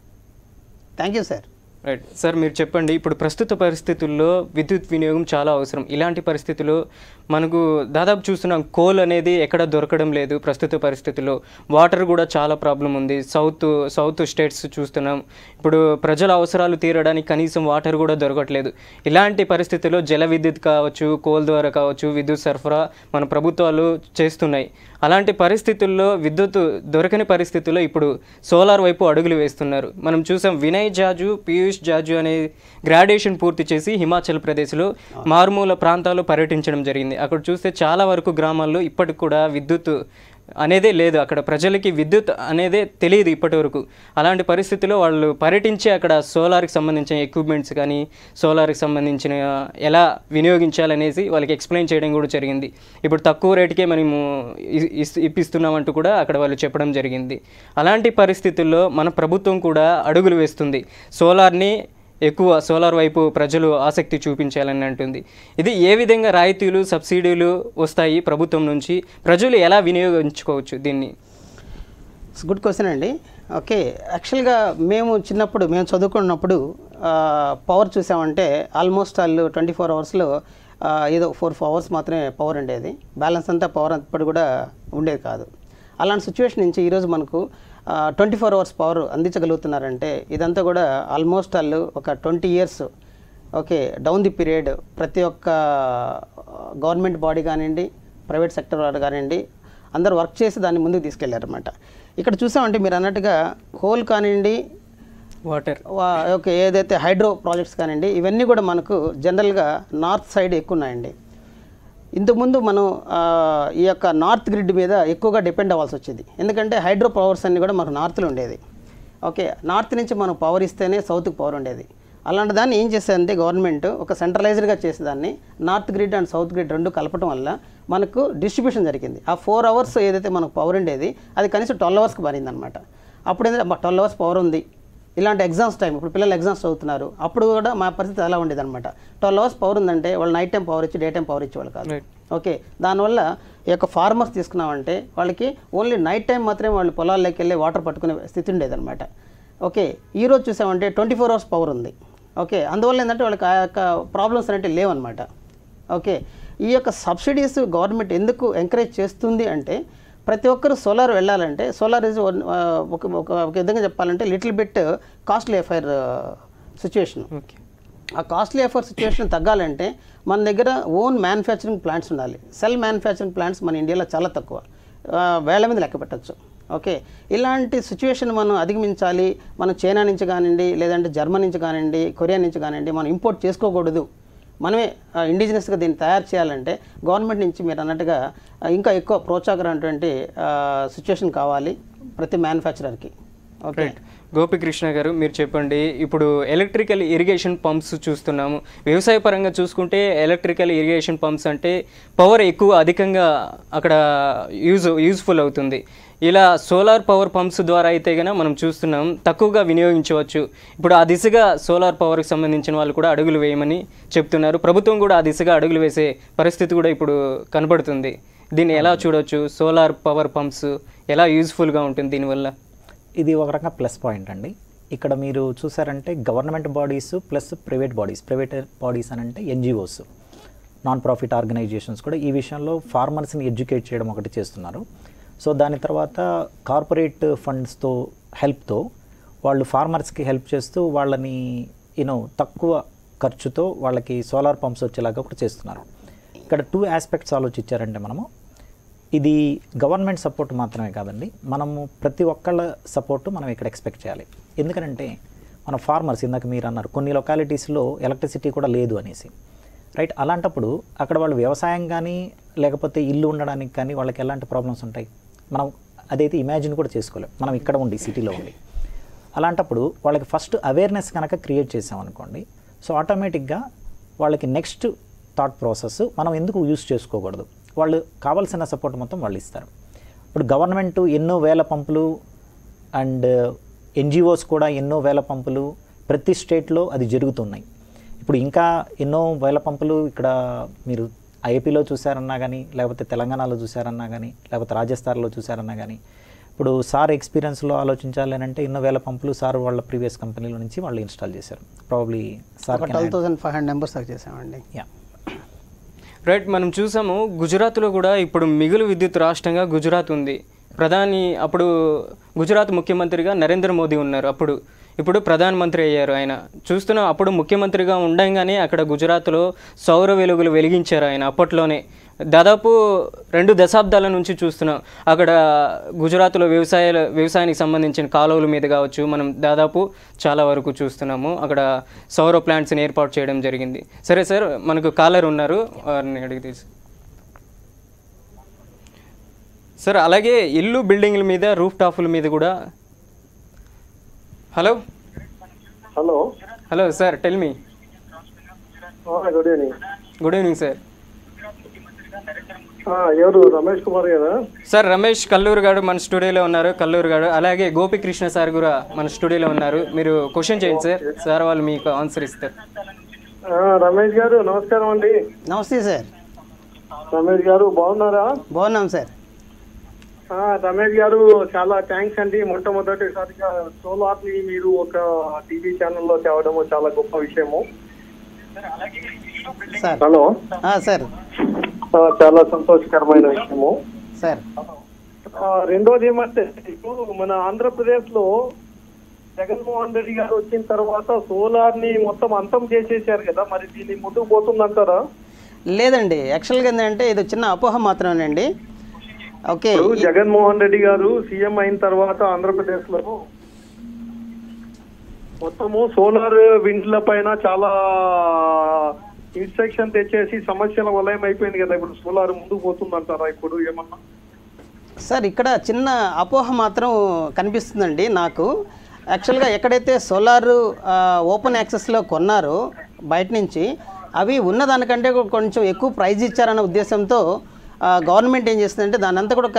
thank you sir right sir మీరు చెప్పండి ఇప్పుడు ప్రస్తుత పరిస్థితుల్లో విద్యుత్ వినియోగం చాలా అవసరం ఇలాంటి పరిస్థితుల్లో మనకు దాదాపు చూస్తున్నాం కోల్ అనేది ఎక్కడ దొరకడం లేదు ప్రస్తుత పరిస్థితుల్లో వాటర్ కూడా చాలా ప్రాబ్లం ఉంది సౌత్ సౌత్ స్టేట్స్ చూస్తున్నాం ఇప్పుడు ప్రజల అవసరాలు తీరడానికి కనీసం వాటర్ కూడా దొరకట్లేదు ఇలాంటి పరిస్థితుల్లో జల విద్యుత్ కావచ్చు కోల్ ద్వారా కావచ్చు విద్యుత్ సరఫరా మన ప్రభుత్వాలు చేస్తున్నాయి అలాంటి పరిస్థితుల్లో విద్యుత్ దొరకని పరిస్థితుల్లో ఇప్పుడు సోలార్ వైపు అడుగులు వేస్తున్నారు మనం చూసాం వినయ్ జాజు పీయూష్ జాజు అనే గ్రాడ్యుయేషన్ పూర్తి చేసి హిమాచల్ ప్రదేశ్లో మారుమూల ప్రాంతాల్లో పర్యటించడం జరిగింది అక్కడ చూస్తే చాలా వరకు గ్రామాల్లో ఇప్పటికి కూడా విద్యుత్ అనేదే లేదు అక్కడ ప్రజలకి విద్యుత్ అనేదే తెలియదు ఇప్పటి వరకు అలాంటి పరిస్థితిలో వాళ్ళు పర్యటించి అక్కడ సోలార్కి సంబంధించిన ఎక్విప్మెంట్స్ కానీ సోలార్కి సంబంధించిన ఎలా వినియోగించాలనేసి వాళ్ళకి ఎక్స్ప్లెయిన్ చేయడం కూడా జరిగింది ఇప్పుడు తక్కువ రేటుకే మనము ఇ- ఇస్- ఇప్పిస్తున్నామంటూ కూడా అక్కడ వాళ్ళు చెప్పడం జరిగింది అలాంటి పరిస్థితుల్లో మన ప్రభుత్వం కూడా అడుగులు వేస్తుంది సోలార్ని ఎక్కువ సోలార్ వైపు ప్రజలు ఆసక్తి చూపించాలని అంటుంది ఇది ఏ విధంగా రాయితీలు సబ్సిడీలు వస్తాయి ప్రభుత్వం నుంచి ప్రజలు ఎలా వినియోగించుకోవచ్చు దీన్ని ఇట్స్ గుడ్ క్వశ్చన్ అండి ఓకే యాక్చువల్గా మేము చిన్నప్పుడు మేము చదువుకున్నప్పుడు పవర్ చూసామంటే ఆల్మోస్ట్ వాళ్ళు ట్వంటీ ఫోర్ అవర్స్లో ఏదో ఫోర్ ఫోర్ అవర్స్ మాత్రమే పవర్ ఉండేది బ్యాలెన్స్ అంతా పవర్ అప్పుడు కూడా ఉండేది కాదు అలాంటి సిచ్యువేషన్ నుంచి ఈరోజు మనకు ట్వంటీ ఫోర్ అవర్స్ పవర్ అందించగలుగుతున్నారంటే ఇదంతా కూడా ఆల్మోస్ట్ వాళ్ళు ఒక twenty years okay down the period ప్రతి ఒక్క గవర్నమెంట్ బాడీ కానివ్వండి ప్రైవేట్ సెక్టర్ వాడు కానివ్వండి అందరూ వర్క్ చేసి దాన్ని ముందుకు తీసుకెళ్లారన్నమాట ఇక్కడ చూసామంటే మీరు అన్నట్టుగా కోల్ కానివ్వండి వాటర్ వా- ఓకే ఏదైతే హైడ్రో ప్రాజెక్ట్స్ కానివ్వండి ఇవన్నీ కూడా మనకు జనరల్గా నార్త్ సైడ్ ఎక్కువ ఉన్నాయండి ఇంతకుముందు మనం ఆ, ఈ యొక్క నార్త్ గ్రిడ్ మీద ఎక్కువగా డిపెండ్ అవ్వాల్సి వచ్చేది ఎందుకంటే హైడ్రో పవర్స్ అన్నీ కూడా మనకు నార్త్లో ఉండేది ఓకే నార్త్ నుంచి మనం పవర్ ఇస్తేనే సౌత్కి పవర్ ఉండేది అలాంటి దాన్ని ఏం చేసేదంటే గవర్నమెంట్ ఒక సెంట్రలైజ్డ్గా చేసేదాన్ని north grid and south grid రెండు కలపడం వల్ల మనకు డిస్ట్రిబ్యూషన్ జరిగింది ఆ ఫోర్ అవర్స్ ఏదైతే మనకు పవర్ ఉండేది అది కనీసం ట్వెల్వ్ అవర్స్కి మారిందనమాట అప్పుడు ఏంటంటే ట్వెల్వ్ అవర్స్ పవర్ ఉంది ఇలాంటి ఎగ్జామ్స్ టైం ఇప్పుడు పిల్లలు ఎగ్జామ్స్ చదువుతున్నారు అప్పుడు కూడా మా పరిస్థితి ఎలా ఉండేది అనమాట ట్వెల్వ్ అవర్స్ పవర్ ఉందంటే వాళ్ళు నైట్ టైం పవర్ ఇచ్చి డే టైం పవర్ ఇచ్చేవాళ్ళు కాదు Right. ఓకే దానివల్ల ఈ యొక్క ఫార్మర్స్ తీసుకున్నామంటే వాళ్ళకి ఓన్లీ నైట్ టైం మాత్రమే వాళ్ళు పొలాల్లోకి వెళ్ళి వాటర్ పట్టుకునే స్థితి ఉండేదన్నమాట ఓకే ఈ రోజు చూసామంటే ట్వంటీ ఫోర్ అవర్స్ పవర్ ఉంది ఓకే అందువల్ల ఏంటంటే వాళ్ళకి ఆ యొక్క ప్రాబ్లమ్స్ అనేవి లేవన్నమాట ఓకే ఈ యొక్క సబ్సిడీస్ గవర్నమెంట్ ఎందుకు ఎంకరేజ్ చేస్తుంది అంటే ప్రతి ఒక్కరు సోలార్ వెళ్ళాలంటే సోలార్ ఇస్ ఒక ఒక ఒక విధంగా చెప్పాలంటే little bit costly affair situation okay ఆ కాస్ట్లీ ఎఫర్ సిచ్యువేషన్ తగ్గాలంటే మన దగ్గర ఓన్ మ్యానుఫ్యాక్చరింగ్ ప్లాంట్స్ ఉండాలి సెల్ మ్యానుఫ్యాక్చరింగ్ ప్లాంట్స్ మన ఇండియాలో చాలా తక్కువ ఆ, వేల మీద లెక్క పెట్టచ్చు ఓకే ఇలాంటి సిచ్యువేషన్ మనం అధిగమించాలి మనం చైనా నుంచి కానివ్వండి లేదంటే జర్మనీ నుంచి కానివ్వండి కొరియా నుంచి కానివ్వండి మనం ఇంపోర్ట్ చేసుకోకూడదు మనమే ఇండిజినస్గా దీన్ని తయారు చేయాలంటే గవర్నమెంట్ నుంచి మీరు అన్నట్టుగా ఆ, ఇంకా ఎక్కువ ప్రోత్సాహకరమైనటువంటి సిచ్యువేషన్ కావాలి ప్రతి మ్యానుఫ్యాక్చరర్కి ఓకే రైట్ గోపికృష్ణ గారు మీరు చెప్పండి ఇప్పుడు ఎలక్ట్రికల్ ఇరిగేషన్ పంప్స్ చూస్తున్నాము వ్యవసాయ పరంగా చూసుకుంటే ఎలక్ట్రికల్ ఇరిగేషన్ పంప్స్ అంటే పవర్ ఎక్కువ అధికంగా అక్కడ యూజ్ యూజ్ఫుల్ అవుతుంది ఇలా సోలార్ పవర్ పంప్స్ ద్వారా అయితే కనుక మనం చూస్తున్నాం తక్కువగా వినియోగించవచ్చు ఇప్పుడు ఆ దిశగా సోలార్ పవర్కి సంబంధించిన వాళ్ళు కూడా అడుగులు వేయమని చెప్తున్నారు ప్రభుత్వం కూడా ఆ దిశగా అడుగులు వేసే పరిస్థితి కూడా ఇప్పుడు కనపడుతుంది దీన్ని ఎలా చూడవచ్చు సోలార్ పవర్ పంప్స్ ఎలా యూజ్ఫుల్గా ఉంటుంది దీనివల్ల ఇది ఒక రకంగా ప్లస్ పాయింట్ అండి ఇక్కడ మీరు చూసారంటే government bodies plus private bodies private bodies అని అంటే ఎన్జిఓస్ నాన్ ప్రాఫిట్ ఆర్గనైజేషన్స్ కూడా ఈ విషయంలో ఫార్మర్స్ని ఎడ్యుకేట్ చేయడం ఒకటి చేస్తున్నారు సో దాని తర్వాత కార్పొరేట్ ఫండ్స్తో హెల్ప్తో వాళ్ళు ఫార్మర్స్కి హెల్ప్ చేస్తూ వాళ్ళని యూనో తక్కువ ఖర్చుతో వాళ్ళకి సోలార్ పంప్స్ వచ్చేలాగా కూడా చేస్తున్నారు ఇక్కడ టూ ఆస్పెక్ట్స్ ఆలోచించారంటే మనము ఇది గవర్నమెంట్ సపోర్ట్ మాత్రమే కాదండి మనము ప్రతి ఒక్కళ్ళ సపోర్టు మనం ఇక్కడ ఎక్స్పెక్ట్ చేయాలి ఎందుకంటే మన ఫార్మర్స్ ఇందాక మీరు అన్నారు కొన్ని లొకాలిటీస్లో ఎలక్ట్రిసిటీ కూడా లేదు అనేసి రైట్ అలాంటప్పుడు అక్కడ వాళ్ళు వ్యవసాయం కానీ లేకపోతే ఇల్లు ఉండడానికి కానీ వాళ్ళకి ఎలాంటి ప్రాబ్లమ్స్ ఉంటాయి మనం అదైతే ఇమాజిన్ కూడా చేసుకోలేం మనం ఇక్కడ ఉండి సిటీలో ఉండి అలాంటప్పుడు వాళ్ళకి ఫస్ట్ అవేర్నెస్ కనుక క్రియేట్ చేసామనుకోండి సో ఆటోమేటిక్గా వాళ్ళకి నెక్స్ట్ థాట్ ప్రాసెస్ మనం ఎందుకు యూస్ చేసుకోకూడదు వాళ్ళు కావాల్సిన సపోర్ట్ మొత్తం వాళ్ళు ఇస్తారు ఇప్పుడు గవర్నమెంట్ ఎన్నో వేల పంపులు అండ్ ఎన్జిఓస్ కూడా ఎన్నో వేల పంపులు ప్రతి స్టేట్లో అది జరుగుతున్నాయి ఇప్పుడు ఇంకా ఎన్నో వేల పంపులు ఇక్కడ మీరు ఐఏపీలో చూసారన్నా కానీ లేకపోతే తెలంగాణలో చూసారన్నా కానీ లేకపోతే రాజస్థాన్లో చూసారన్నా కానీ ఇప్పుడు సార్ ఎక్స్పీరియన్స్లో ఆలోచించాలి అని అంటే ఎన్నో వేల పంపులు సార్ వాళ్ళ ప్రీవియస్ కంపెనీల నుంచి వాళ్ళు ఇన్స్టాల్ చేశారు ప్రాబ్లీ సార్ ఒక twelve thousand five hundred numbers దాకా చేసామండి యా రైట్ మనం చూసాము గుజరాత్లో కూడా ఇప్పుడు మిగులు విద్యుత్ రాష్ట్రంగా గుజరాత్ ఉంది ప్రధాని అప్పుడు గుజరాత్ ముఖ్యమంత్రిగా నరేంద్ర మోదీ ఉన్నారు అప్పుడు ఇప్పుడు ప్రధానమంత్రి అయ్యారు ఆయన చూస్తున్నాం అప్పుడు ముఖ్యమంత్రిగా ఉండంగానే అక్కడ గుజరాత్లో సౌర వెలుగులు వెలిగించారు ఆయన అప్పట్లోనే దాదాపు రెండు దశాబ్దాల నుంచి చూస్తున్నాం అక్కడ గుజరాత్లో వ్యవసాయ వ్యవసాయానికి సంబంధించిన కాలువల మీద కావచ్చు మనం దాదాపు చాలా వరకు చూస్తున్నాము అక్కడ సౌర ప్లాంట్స్ని ఏర్పాటు చేయడం జరిగింది సరే సార్ మనకు కాలర్ ఉన్నారు వారిని అడిగి తెలుసు సార్ అలాగే ఇల్లు బిల్డింగ్ల మీద రూఫ్ టాపుల మీద కూడా hello hello hello sir tell me good evening good evening sir ఎవరు రమేష్ కుమార్ కదా సార్ రమేష్ కల్లూరు గారు మన స్టూడియోలో ఉన్నారు కల్లూరు గారు అలాగే గోపికృష్ణ సార్ కూడా మన స్టూడియోలో ఉన్నారు మీరు క్వశ్చన్ చేయండి సార్ సార్ వాళ్ళు మీకు ఆన్సర్ ఇస్తారు ఆ, రమేష్ గారు నమస్కారం అండి నమస్తే సార్ రమేష్ గారు బాగున్నారా బాగున్నాం సార్ ఆ, రమేష్ గారు చాలా థ్యాంక్స్ అండి మొట్టమొదటిసారిగా సోలార్ ని మీరు ఒక టీవీ ఛానల్లో తేవడము చాలా గొప్ప విషయము సార్ హలో ఆ, సార్ ఆ, చాలా సంతోషకరమైన విషయము సార్ ఆ, రెండోది ఏమంటే ఇప్పుడు మన ఆంధ్రప్రదేశ్ లో జగన్మోహన్ రెడ్డి గారు వచ్చిన తర్వాత సోలార్ ని మొత్తం అంతం చేసేసారు కదా మరి దీన్ని ముందుకు పోతుందంటారా లేదండి యాక్చువల్గా ఏంటంటే ఇది చిన్న అపోహ మాత్రమేనండి ఓకే ఇప్పుడు జగన్మోహన్ రెడ్డి గారు సీఎం అయిన తర్వాత ఆంధ్రప్రదేశ్ లో మొత్తము సోలార్ విండ్ల పైన చాలా ఇన్స్ట్రక్షన్ తెచ్చేసి సమస్యల వలయం అయిపోయింది కదా ఇప్పుడు సోలార్ ముందుకు పోతుందంటారా ఇప్పుడు ఏమన్నా సార్ ఇక్కడ చిన్న అపోహ మాత్రం కనిపిస్తుందండి నాకు యాక్చువల్గా ఎక్కడైతే సోలార్ ఓపెన్ యాక్సెస్లో కొన్నారో బయట నుంచి అవి ఉన్నదానికంటే కూడా కొంచెం ఎక్కువ ప్రైజ్ ఇచ్చారన్న ఉద్దేశంతో గవర్నమెంట్ ఏం చేస్తుందంటే దాని అంతా కూడా ఒక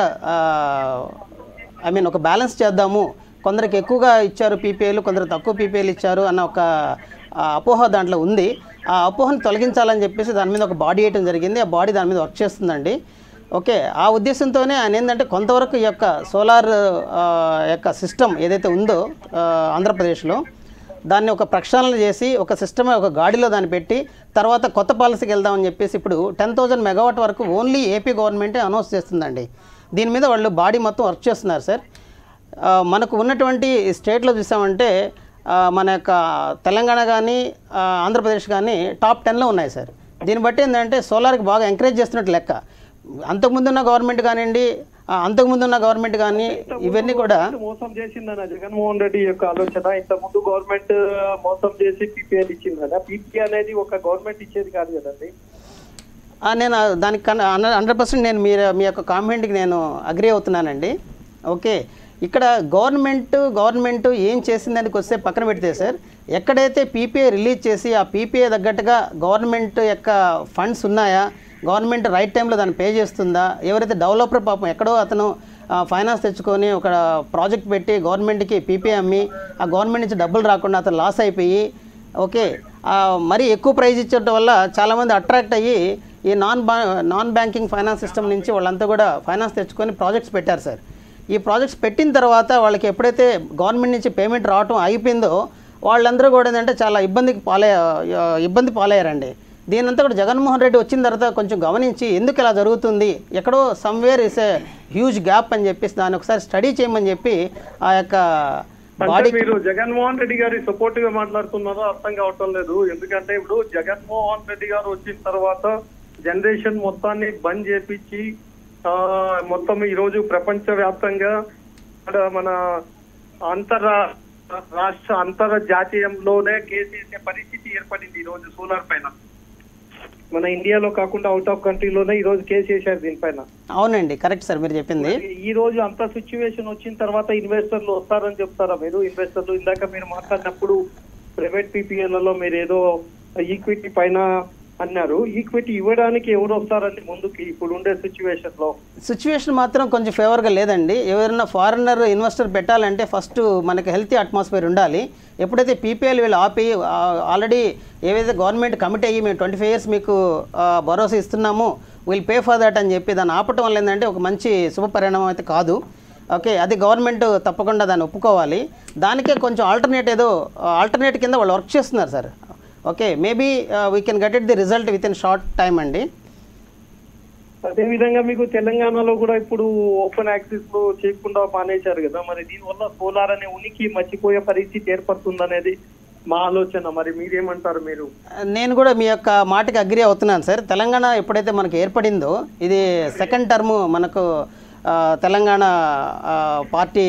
ఐ మీన్ ఒక బ్యాలెన్స్ చేద్దాము కొందరికి ఎక్కువగా ఇచ్చారు పీపీఐలు కొందరు తక్కువ పీపీఐలు ఇచ్చారు అన్న ఒక ఆ, అపోహ దాంట్లో ఉంది ఆ అపోహను తొలగించాలని చెప్పేసి దాని మీద ఒక బాడీ వేయటం జరిగింది ఆ బాడీ దాని మీద వర్క్ చేస్తుందండి ఓకే ఆ ఉద్దేశంతోనే ఆయన ఏంటంటే కొంతవరకు ఈ యొక్క సోలార్ ఆ, యొక్క సిస్టమ్ ఏదైతే ఉందో ఆ, ఆంధ్రప్రదేశ్లో దాన్ని ఒక ప్రక్షాళన చేసి ఒక సిస్టమ్ ఒక గాడిలో దాన్ని పెట్టి తర్వాత కొత్త పాలసీకి వెళ్దామని చెప్పేసి ఇప్పుడు టెన్ థౌజండ్ మెగావాట్ వరకు ఓన్లీ ఏపీ గవర్నమెంటే అనౌన్స్ చేస్తుందండి దీని మీద వాళ్ళు బాడీ మొత్తం వర్క్ చేస్తున్నారు సార్ ఆ, మనకు ఉన్నటువంటి స్టేట్లో చూసామంటే ఆ, మన యొక్క తెలంగాణ కానీ ఆ, ఆంధ్రప్రదేశ్ కానీ టాప్ టెన్లో ఉన్నాయి సార్ దీన్ని బట్టి ఏంటంటే సోలార్కి బాగా ఎంకరేజ్ చేస్తున్నట్టు లెక్క అంతకుముందున్న గవర్నమెంట్ కానివ్వండి ఆ, అంతకుముందున్న గవర్నమెంట్ కానీ ఇవన్నీ కూడా మోసం చేసిందన్న జగన్మోహన్ రెడ్డి యొక్క ఆలోచన ఇంత ముందు గవర్నమెంట్ మోసం చేసి పీపీఎల్ ఇచ్చింది కదా పీపీ అనేది ఒక గవర్నమెంట్ ఇచ్చేది కాదు కదండి ఆ, నేను ఆ దానికి హండ్రెడ్ పర్సెంట్ నేను మీరు మీ యొక్క కామెంట్కి నేను అగ్రి అవుతున్నానండి ఓకే ఇక్కడ గవర్నమెంట్ గవర్నమెంట్ ఏం చేసిందానికి వస్తే పక్కన పెడితే సార్ ఎక్కడైతే పీపీఐ రిలీజ్ చేసి ఆ పీపీఐ తగ్గట్టుగా గవర్నమెంట్ యొక్క ఫండ్స్ ఉన్నాయా గవర్నమెంట్ రైట్ టైంలో దాన్ని పే చేస్తుందా ఎవరైతే డెవలపర్ పాపం ఎక్కడో అతను ఫైనాన్స్ తెచ్చుకొని ఒక ప్రాజెక్ట్ పెట్టి గవర్నమెంట్కి పీపీఐ అమ్మి ఆ గవర్నమెంట్ నుంచి డబ్బులు రాకుండా అతను లాస్ అయిపోయి ఓకే ఆ, మరీ ఎక్కువ ప్రైజ్ ఇచ్చడం వల్ల చాలామంది అట్రాక్ట్ అయ్యి ఈ నాన్ బా నాన్ బ్యాంకింగ్ ఫైనాన్స్ సిస్టమ్ నుంచి వాళ్ళంతా కూడా ఫైనాన్స్ తెచ్చుకొని ప్రాజెక్ట్స్ పెట్టారు సార్ ఈ ప్రాజెక్ట్స్ పెట్టిన తర్వాత వాళ్ళకి ఎప్పుడైతే గవర్నమెంట్ నుంచి పేమెంట్ రావటం అయిపోయిందో వాళ్ళందరూ కూడా ఏంటంటే చాలా ఇబ్బందికి పాలే ఇబ్బంది పాలయ్యారండి దీనంతా కూడా జగన్మోహన్ రెడ్డి వచ్చిన తర్వాత కొంచెం గమనించి ఎందుకు ఇలా జరుగుతుంది ఎక్కడో somewhere is a huge gap అని చెప్పేసి దాన్ని ఒకసారి స్టడీ చేయమని చెప్పి ఆ యొక్క అంటే బాడీ మీరు జగన్మోహన్ రెడ్డి గారి సపోర్ట్ గా మాట్లాడుతున్నారో అర్థం కావటం లేదు ఎందుకంటే ఇప్పుడు జగన్మోహన్ రెడ్డి గారు వచ్చిన తర్వాత జనరేషన్ మొత్తాన్ని బంద్ చేపించి ఆ, మొత్తం ఈ రోజు ప్రపంచ వ్యాప్తంగా ఇక్కడ మన అంతర రాష్ట్ర అంతర్జాతీయంలోనే కేసీసీ పరిస్థితి ఏర్పడింది ఈ రోజు సోలార్ పైన మన ఇండియాలో కాకుండా అవుట్ ఆఫ్ కంట్రీలోనే ఈ రోజు కేసు వేశారు దీనిపైన అవునండి కరెక్ట్ సార్ మీరు చెప్పింది ఈ రోజు అంత సిచ్యువేషన్ వచ్చిన తర్వాత ఇన్వెస్టర్లు వస్తారని చెప్తారా మీరు ఇన్వెస్టర్లు ఇందాక మీరు మాట్లాడినప్పుడు ప్రైవేట్ పీపీఎల్లలో మీరు ఏదో ఈక్విటీ పైన అన్నారు ఈక్విటీ ఇవ్వడానికి ఎవరు వస్తారండి ముందుకి ఇప్పుడు ఉండే సిచ్యువేషన్ లో సిచ్యువేషన్ మాత్రం కొంచెం ఫేవర్గా లేదండి ఎవరైనా ఫారినర్ ఇన్వెస్టర్ పెట్టాలంటే ఫస్ట్ మనకి హెల్తీ అట్మాస్ఫియర్ ఉండాలి ఎప్పుడైతే పీపీఎల్ వీళ్ళు ఆపి ఆల్రెడీ ఏవైతే గవర్నమెంట్ కమిటీ అయ్యి మేము ట్వంటీ ఫైవ్ ఇయర్స్ మీకు ఆ, భరోసా ఇస్తున్నాము విల్ పే ఫర్ దట్ అని చెప్పి దాన్ని ఆపటం వల్ల ఏంటంటే ఒక మంచి శుభ పరిణామం అయితే కాదు ఓకే అది గవర్నమెంట్ తప్పకుండా దాన్ని ఒప్పుకోవాలి దానికే కొంచెం ఆల్టర్నేట్ ఏదో ఆల్టర్నేట్ కింద వాళ్ళు వర్క్ చేస్తున్నారు sir okay maybe we can get it the result with in short time అండి అదే విధంగా మీకు తెలంగాణలో కూడా ఇప్పుడు ఓపెన్ యాక్సెస్ లో చేయకుండా మానేశారు కదా మరి దీనివల్ల సోలార్ అనే ఉనికి మర్చిపోయే పరిస్థితి ఏర్పడుతుందనేది మా ఆలోచన మరి మీరేమంటారు మీరు నేను కూడా మీ యొక్క మాటకి అగ్రి అవుతున్నాను సార్ తెలంగాణ ఎప్పుడైతే మనకు ఏర్పడిందో ఇది సెకండ్ టర్మ్ మనకు ఆ, తెలంగాణ ఆ, party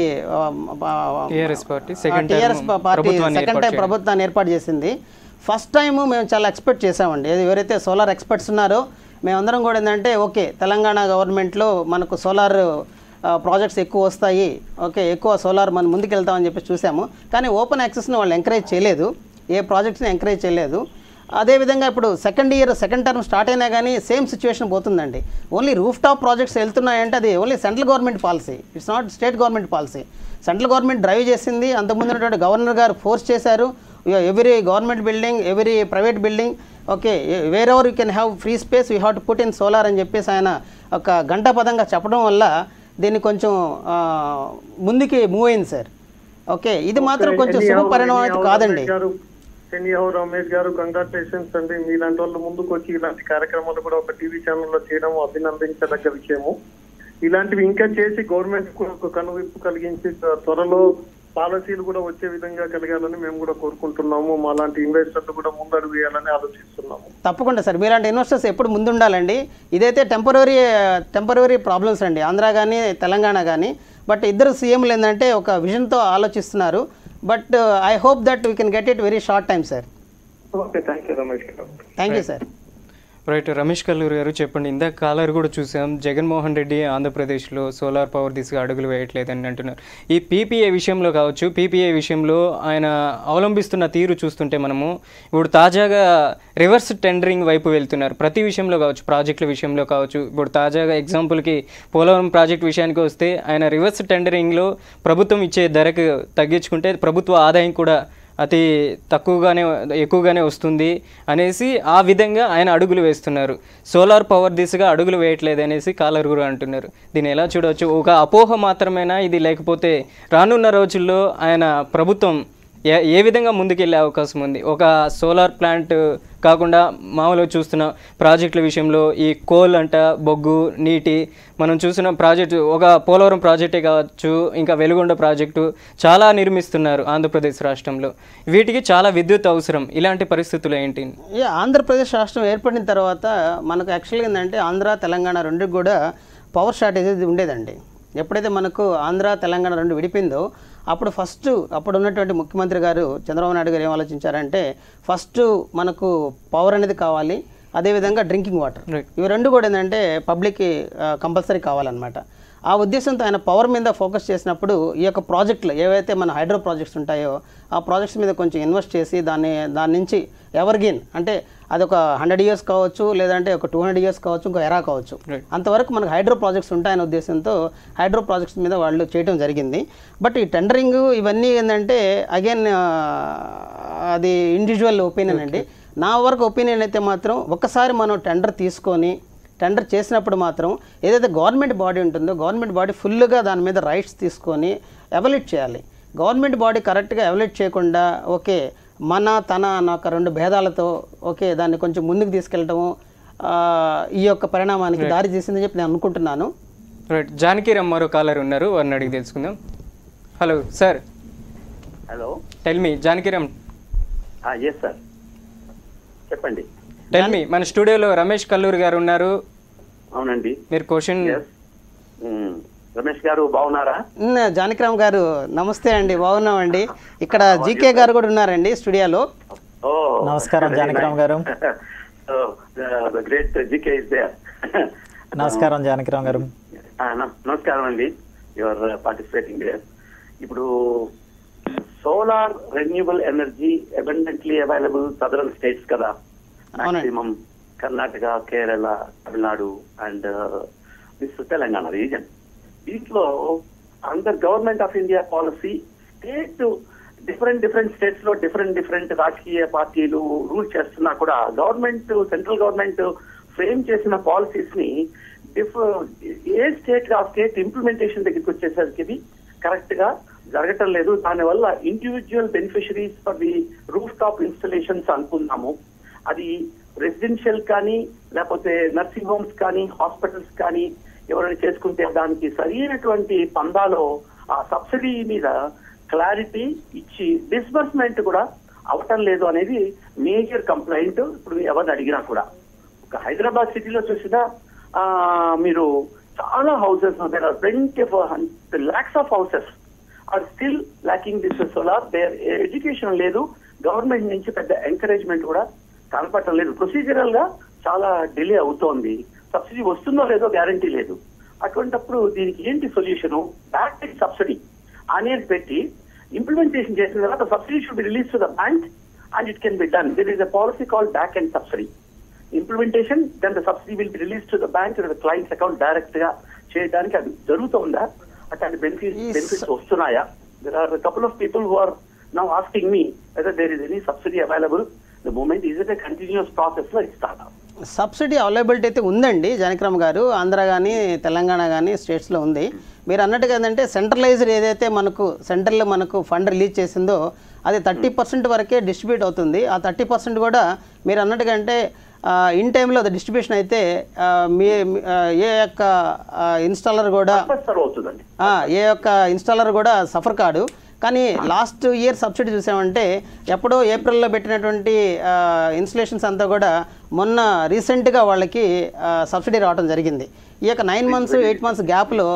TRS party second TRS party ప్రభుత్వాన్ని సెకండ్ ఏర్పాటు టైం ప్రభుత్వాన్ని ఏర్పాటు చేసింది ఫస్ట్ టైం మేము చాలా ఎక్స్పెక్ట్ చేసామండి ఏది ఎవరైతే సోలార్ ఎక్స్పర్ట్స్ ఉన్నారో మేమందరం కూడా ఏంటంటే ఓకే తెలంగాణ గవర్నమెంట్లో మనకు సోలార్ ప్రాజెక్ట్స్ ఎక్కువ వస్తాయి ఓకే ఎక్కువ సోలార్ మనం ముందుకు వెళ్తామని చెప్పి చూసాము కానీ ఓపెన్ యాక్సెస్ని వాళ్ళు ఎంకరేజ్ చేయలేదు ఏ ప్రాజెక్ట్స్ని ఎంకరేజ్ చేయలేదు అదేవిధంగా ఇప్పుడు second year second term start అయినా కానీ సేమ్ సిచ్యువేషన్ పోతుందండి ఓన్లీ రూఫ్ టాప్ ప్రాజెక్ట్స్ వెళ్తున్నాయంటే అది only central government policy it's not state government policy central government drive చేసింది అంతకుముందు ఉన్నటువంటి గవర్నర్ గారు ఫోర్స్ చేశారు every government building every private building okay wherever you can have free space we have to put in solar అని చెప్పేసి ఆయన ఒక గంట పదంగా చెప్పడం వల్ల దీన్ని కొంచెం ఆ, ముందుకి మూవ్ అయింది సార్ ఓకే ఇది మాత్రం కొంచెం శుభ పరిణామం అయితే కాదండి ఎన్ఈహౌ రమేష్ గారు కంగ్రాచులేషన్స్ అండి మీలాంటి వాళ్ళు ముందుకు వచ్చి ఇలాంటి కార్యక్రమాలు కూడా ఒక టీవీ ఛానల్లో చేయడం అభినందించదగ్గ విషయము ఇలాంటివి ఇంకా చేసి గవర్నమెంట్ కు ఒక కనువిప్పు కలిగించి త్వరలో పాలసీలు కూడా వచ్చే విధంగా కలగాలని మేము కూడా కోరుకుంటున్నాము మా లాంటి ఇన్వెస్టర్లు కూడా ముందడుగు వేయాలని ఆలోచిస్తున్నాము తప్పకుండా సార్ మీలాంటి ఇన్వెస్టర్స్ ఎప్పుడు ముందు ఉండాలండి ఇదైతే టెంపరీ టెంపరీ ప్రాబ్లమ్స్ అండి ఆంధ్ర కానీ తెలంగాణ కానీ బట్ ఇద్దరు సీఎంలు ఏంటంటే ఒక విజన్తో ఆలోచిస్తున్నారు but I hope that we can get it very short time sir okay thank you Ramesh garu thank you sir right Ramesh Kalluri garu చెప్పండి ఇందాక కాలర్ కూడా చూసాం జగన్మోహన్ రెడ్డి ఆంధ్రప్రదేశ్లో సోలార్ పవర్ దిశగా అడుగులు వేయట్లేదని అంటున్నారు ఈ పీపీఏ విషయంలో కావచ్చు పీపీఏ విషయంలో ఆయన అవలంబిస్తున్న తీరు చూస్తుంటే మనము ఇప్పుడు తాజాగా రివర్స్ టెండరింగ్ వైపు వెళ్తున్నారు ప్రతి విషయంలో కావచ్చు ప్రాజెక్టుల విషయంలో కావచ్చు ఇప్పుడు తాజాగా ఎగ్జాంపుల్కి పోలవరం ప్రాజెక్ట్ విషయానికి వస్తే ఆయన రివర్స్ టెండరింగ్లో ప్రభుత్వం ఇచ్చే ధరకు తగ్గించుకుంటే ప్రభుత్వ ఆదాయం కూడా అతి తక్కువగానే ఎక్కువగానే వస్తుంది అనేసి ఆ విధంగా ఆయన అడుగులు వేస్తున్నారు సోలార్ పవర్ దిశగా అడుగులు వేయట్లేదు అనేసి కాలర్ గురు అంటున్నారు దీన్ని ఎలా చూడవచ్చు ఒక అపోహ మాత్రమేనా ఇది లేకపోతే రానున్న రోజుల్లో ఆయన ప్రభుత్వం ఏ ఏ విధంగా ముందుకెళ్ళే అవకాశం ఉంది ఒక సోలార్ ప్లాంట్ కాకుండా మామూలుగా చూస్తున్న ప్రాజెక్టుల విషయంలో ఈ కోల్ అంట బొగ్గు నీటి మనం చూసిన ప్రాజెక్టు ఒక పోలవరం ప్రాజెక్టే కావచ్చు ఇంకా వెలుగొండ ప్రాజెక్టు చాలా నిర్మిస్తున్నారు ఆంధ్రప్రదేశ్ రాష్ట్రంలో వీటికి చాలా విద్యుత్ అవసరం ఇలాంటి పరిస్థితులు ఏంటి ఈ ఆంధ్రప్రదేశ్ రాష్ట్రం ఏర్పడిన తర్వాత మనకు యాక్చువల్గా ఏంటంటే ఆంధ్ర తెలంగాణ రెండు కూడా పవర్ షార్టేజ్ అనేది ఉండేదండి ఎప్పుడైతే మనకు ఆంధ్ర తెలంగాణ రెండు విడిపోయిందో అప్పుడు ఫస్ట్ అప్పుడు ఉన్నటువంటి ముఖ్యమంత్రి గారు చంద్రబాబు నాయుడు గారు ఏం ఆలోచించారంటే ఫస్ట్ మనకు పవర్ అనేది కావాలి అదేవిధంగా డ్రింకింగ్ వాటర్ Right. ఇవి రెండు కూడా ఏంటంటే పబ్లిక్కి కంపల్సరీ కావాలన్నమాట ఆ ఉద్దేశంతో ఆయన పవర్ మీద ఫోకస్ చేసినప్పుడు ఈ యొక్క ప్రాజెక్టులు ఏవైతే మన హైడ్రో ప్రాజెక్ట్స్ ఉంటాయో ఆ ప్రాజెక్ట్స్ మీద కొంచెం ఇన్వెస్ట్ చేసి దాన్ని దాని నుంచి ఎవర్గెయిన్ అంటే అది ఒక హండ్రెడ్ ఇయర్స్ కావచ్చు లేదంటే ఒక టూ హండ్రెడ్ ఇయర్స్ కావచ్చు ఇంకో ఎరా కావచ్చు Right. అంతవరకు మనకు హైడ్రో ప్రాజెక్ట్స్ ఉంటాయనే ఉద్దేశంతో హైడ్రో ప్రాజెక్ట్స్ మీద వాళ్ళు చేయడం జరిగింది బట్ ఈ టెండరింగ్ ఇవన్నీ ఏంటంటే అగైన్ అది ఇండివిజువల్ ఒపీనియన్ అండి నా వరకు ఒపీనియన్ అయితే మాత్రం ఒక్కసారి మనం టెండర్ తీసుకొని టెండర్ చేసినప్పుడు మాత్రం ఏదైతే గవర్నమెంట్ బాడీ ఉంటుందో గవర్నమెంట్ బాడీ ఫుల్గా దాని మీద రైట్స్ తీసుకొని ఎవల్యూట్ చేయాలి గవర్నమెంట్ బాడీ కరెక్ట్గా ఎవల్యూట్ చేయకుండా ఓకే మన తన అన్న ఒక రెండు భేదాలతో ఓకే దాన్ని కొంచెం ముందుకు తీసుకెళ్ళటము ఆ, ఈ యొక్క పరిణామానికి దారి తీసిందని చెప్పి నేను అనుకుంటున్నాను రైట్ జానకిరామ్ మరో కాలర్ ఉన్నారు వారిని అడిగి తెలుసుకుందాం hello sir hello tell me Janakiram yes sir చెప్పండి టెల్ మీ మన స్టూడియోలో రమేష్ కల్లూరి గారు ఉన్నారు అవునండి మీరు క్వశ్చన్ ఎస్ రమేష్ గారు బాగున్నారా ఉమ్, జానకిరామ్ గారు నమస్తే అండి బాగున్నామండి ఇక్కడ జీకే గారు కూడా ఉన్నారండి స్టూడియోలో ఓ నమస్కారం, జానకిరామ్ గారు. గ్రేట్ జీకే ఇస్ దేర్ నమస్కారం జానకిరామ్ గారు నమస్కారం అండి యువర్ పార్టిసిపేటింగ్ దేర్ ఇప్పుడు solar renewable energy abundantly available southern states కదా అవునండి. Maximum Karnataka Kerala Tamil Nadu and this Telangana region దీంట్లో under government of India policy state different different states లో డిఫరెంట్ డిఫరెంట్ రాజకీయ పార్టీలు రూల్ చేస్తున్నా కూడా గవర్నమెంట్ సెంట్రల్ గవర్నమెంట్ ఫ్రేమ్ చేసిన పాలసీస్ ని డిఫ్ ఏ స్టేట్ ఆ స్టేట్ ఇంప్లిమెంటేషన్ దగ్గరికి వచ్చేసరికి ఇది కరెక్ట్ గా జరగటం లేదు దానివల్ల individual beneficiaries for the roof top installations అనుకున్నాము అది రెసిడెన్షియల్ కానీ లేకపోతే నర్సింగ్ హోమ్స్ కానీ హాస్పిటల్స్ కానీ ఎవరైనా చేసుకుంటే దానికి సరైనటువంటి పందాలో ఆ సబ్సిడీ మీద క్లారిటీ ఇచ్చి డిస్బర్స్మెంట్ కూడా అవటం లేదు అనేది మేజర్ కంప్లైంట్ ఇప్పుడు ఎవరిని అడిగినా కూడా ఒక హైదరాబాద్ సిటీలో చూసినా ఆ, మీరు చాలా houses there are twenty lakhs of houses are still lacking this solar there education లేదు గవర్నమెంట్ నుంచి పెద్ద ఎంకరేజ్మెంట్ కూడా కనపడటం లేదు ప్రొసీజరల్ గా చాలా డిలే అవుతోంది సబ్సిడీ వస్తుందో లేదో గ్యారంటీ లేదు అటువంటప్పుడు దీనికి ఏంటి సొల్యూషన్ బ్యాక్ సబ్సిడీ అనేది పెట్టి ఇంప్లిమెంటేషన్ చేసిన తర్వాత subsidy should be release to the bank and it can be done there is a policy call back and subsidy implementation then the subsidy will be release to the bank clients account direct గా చేయడానికి అది జరుగుతుందా అట్లాంటి benefits Yes. Benefits వస్తున్నాయా there are couple of people who are now asking me whether there is any subsidy available the moment is it continuous process లో ఇస్తాను subsidy availability అయితే ఉందండి జానకిరామ్ గారు ఆంధ్ర కానీ తెలంగాణ కానీ స్టేట్స్లో ఉంది మీరు అన్నట్టుగా ఏంటంటే సెంట్రలైజ్డ్ ఏదైతే మనకు సెంట్రల్లో మనకు ఫండ్ రిలీజ్ చేసిందో అది థర్టీ పర్సెంట్ వరకే డిస్ట్రిబ్యూట్ అవుతుంది ఆ థర్టీ పర్సెంట్ కూడా మీరు అన్నట్టుగా అంటే ఇన్ టైంలో అది డిస్ట్రిబ్యూషన్ అయితే ఆ, మీ మీ- ఆ, ఏ యొక్క ఇన్స్టాలర్ కూడా సర్వ్ అవుతుందండి ఆ, ఏ యొక్క ఇన్స్టాలర్ కూడా సఫర్ కాడు కానీ లాస్ట్ ఇయర్ సబ్సిడీ చూసామంటే ఎప్పుడో ఏప్రిల్లో పెట్టినటువంటి ఇన్స్టలేషన్స్ అంతా కూడా మొన్న రీసెంట్గా వాళ్ళకి ఆ, సబ్సిడీ రావడం జరిగింది ఈ యొక్క నైన్ మంత్స్ ఎయిట్ మంత్స్ గ్యాప్లో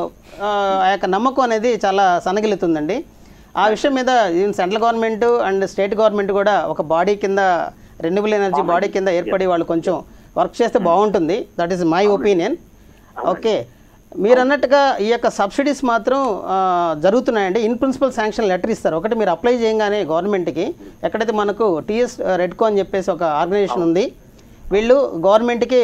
ఆ యొక్క నమ్మకం అనేది చాలా సనగిలుతుందండి ఆ విషయం మీద even central government and state government కూడా ఒక బాడీ కింద రెన్యూబుల్ ఎనర్జీ బాడీ కింద ఏర్పడి వాళ్ళు కొంచెం వర్క్ చేస్తే బాగుంటుంది that is my opinion okay మీరు అన్నట్టుగా ఈ యొక్క సబ్సిడీస్ మాత్రం ఆ, జరుగుతున్నాయండి ఇన్ ప్రిన్సిపల్ శాంక్షన్ లెటర్ ఇస్తారు ఒకటి మీరు అప్లై చేయగానే గవర్నమెంట్కి ఎక్కడైతే మనకు టీఎస్ రెడ్కో అని చెప్పేసి ఒక ఆర్గనైజేషన్ ఉంది వీళ్ళు గవర్నమెంట్కి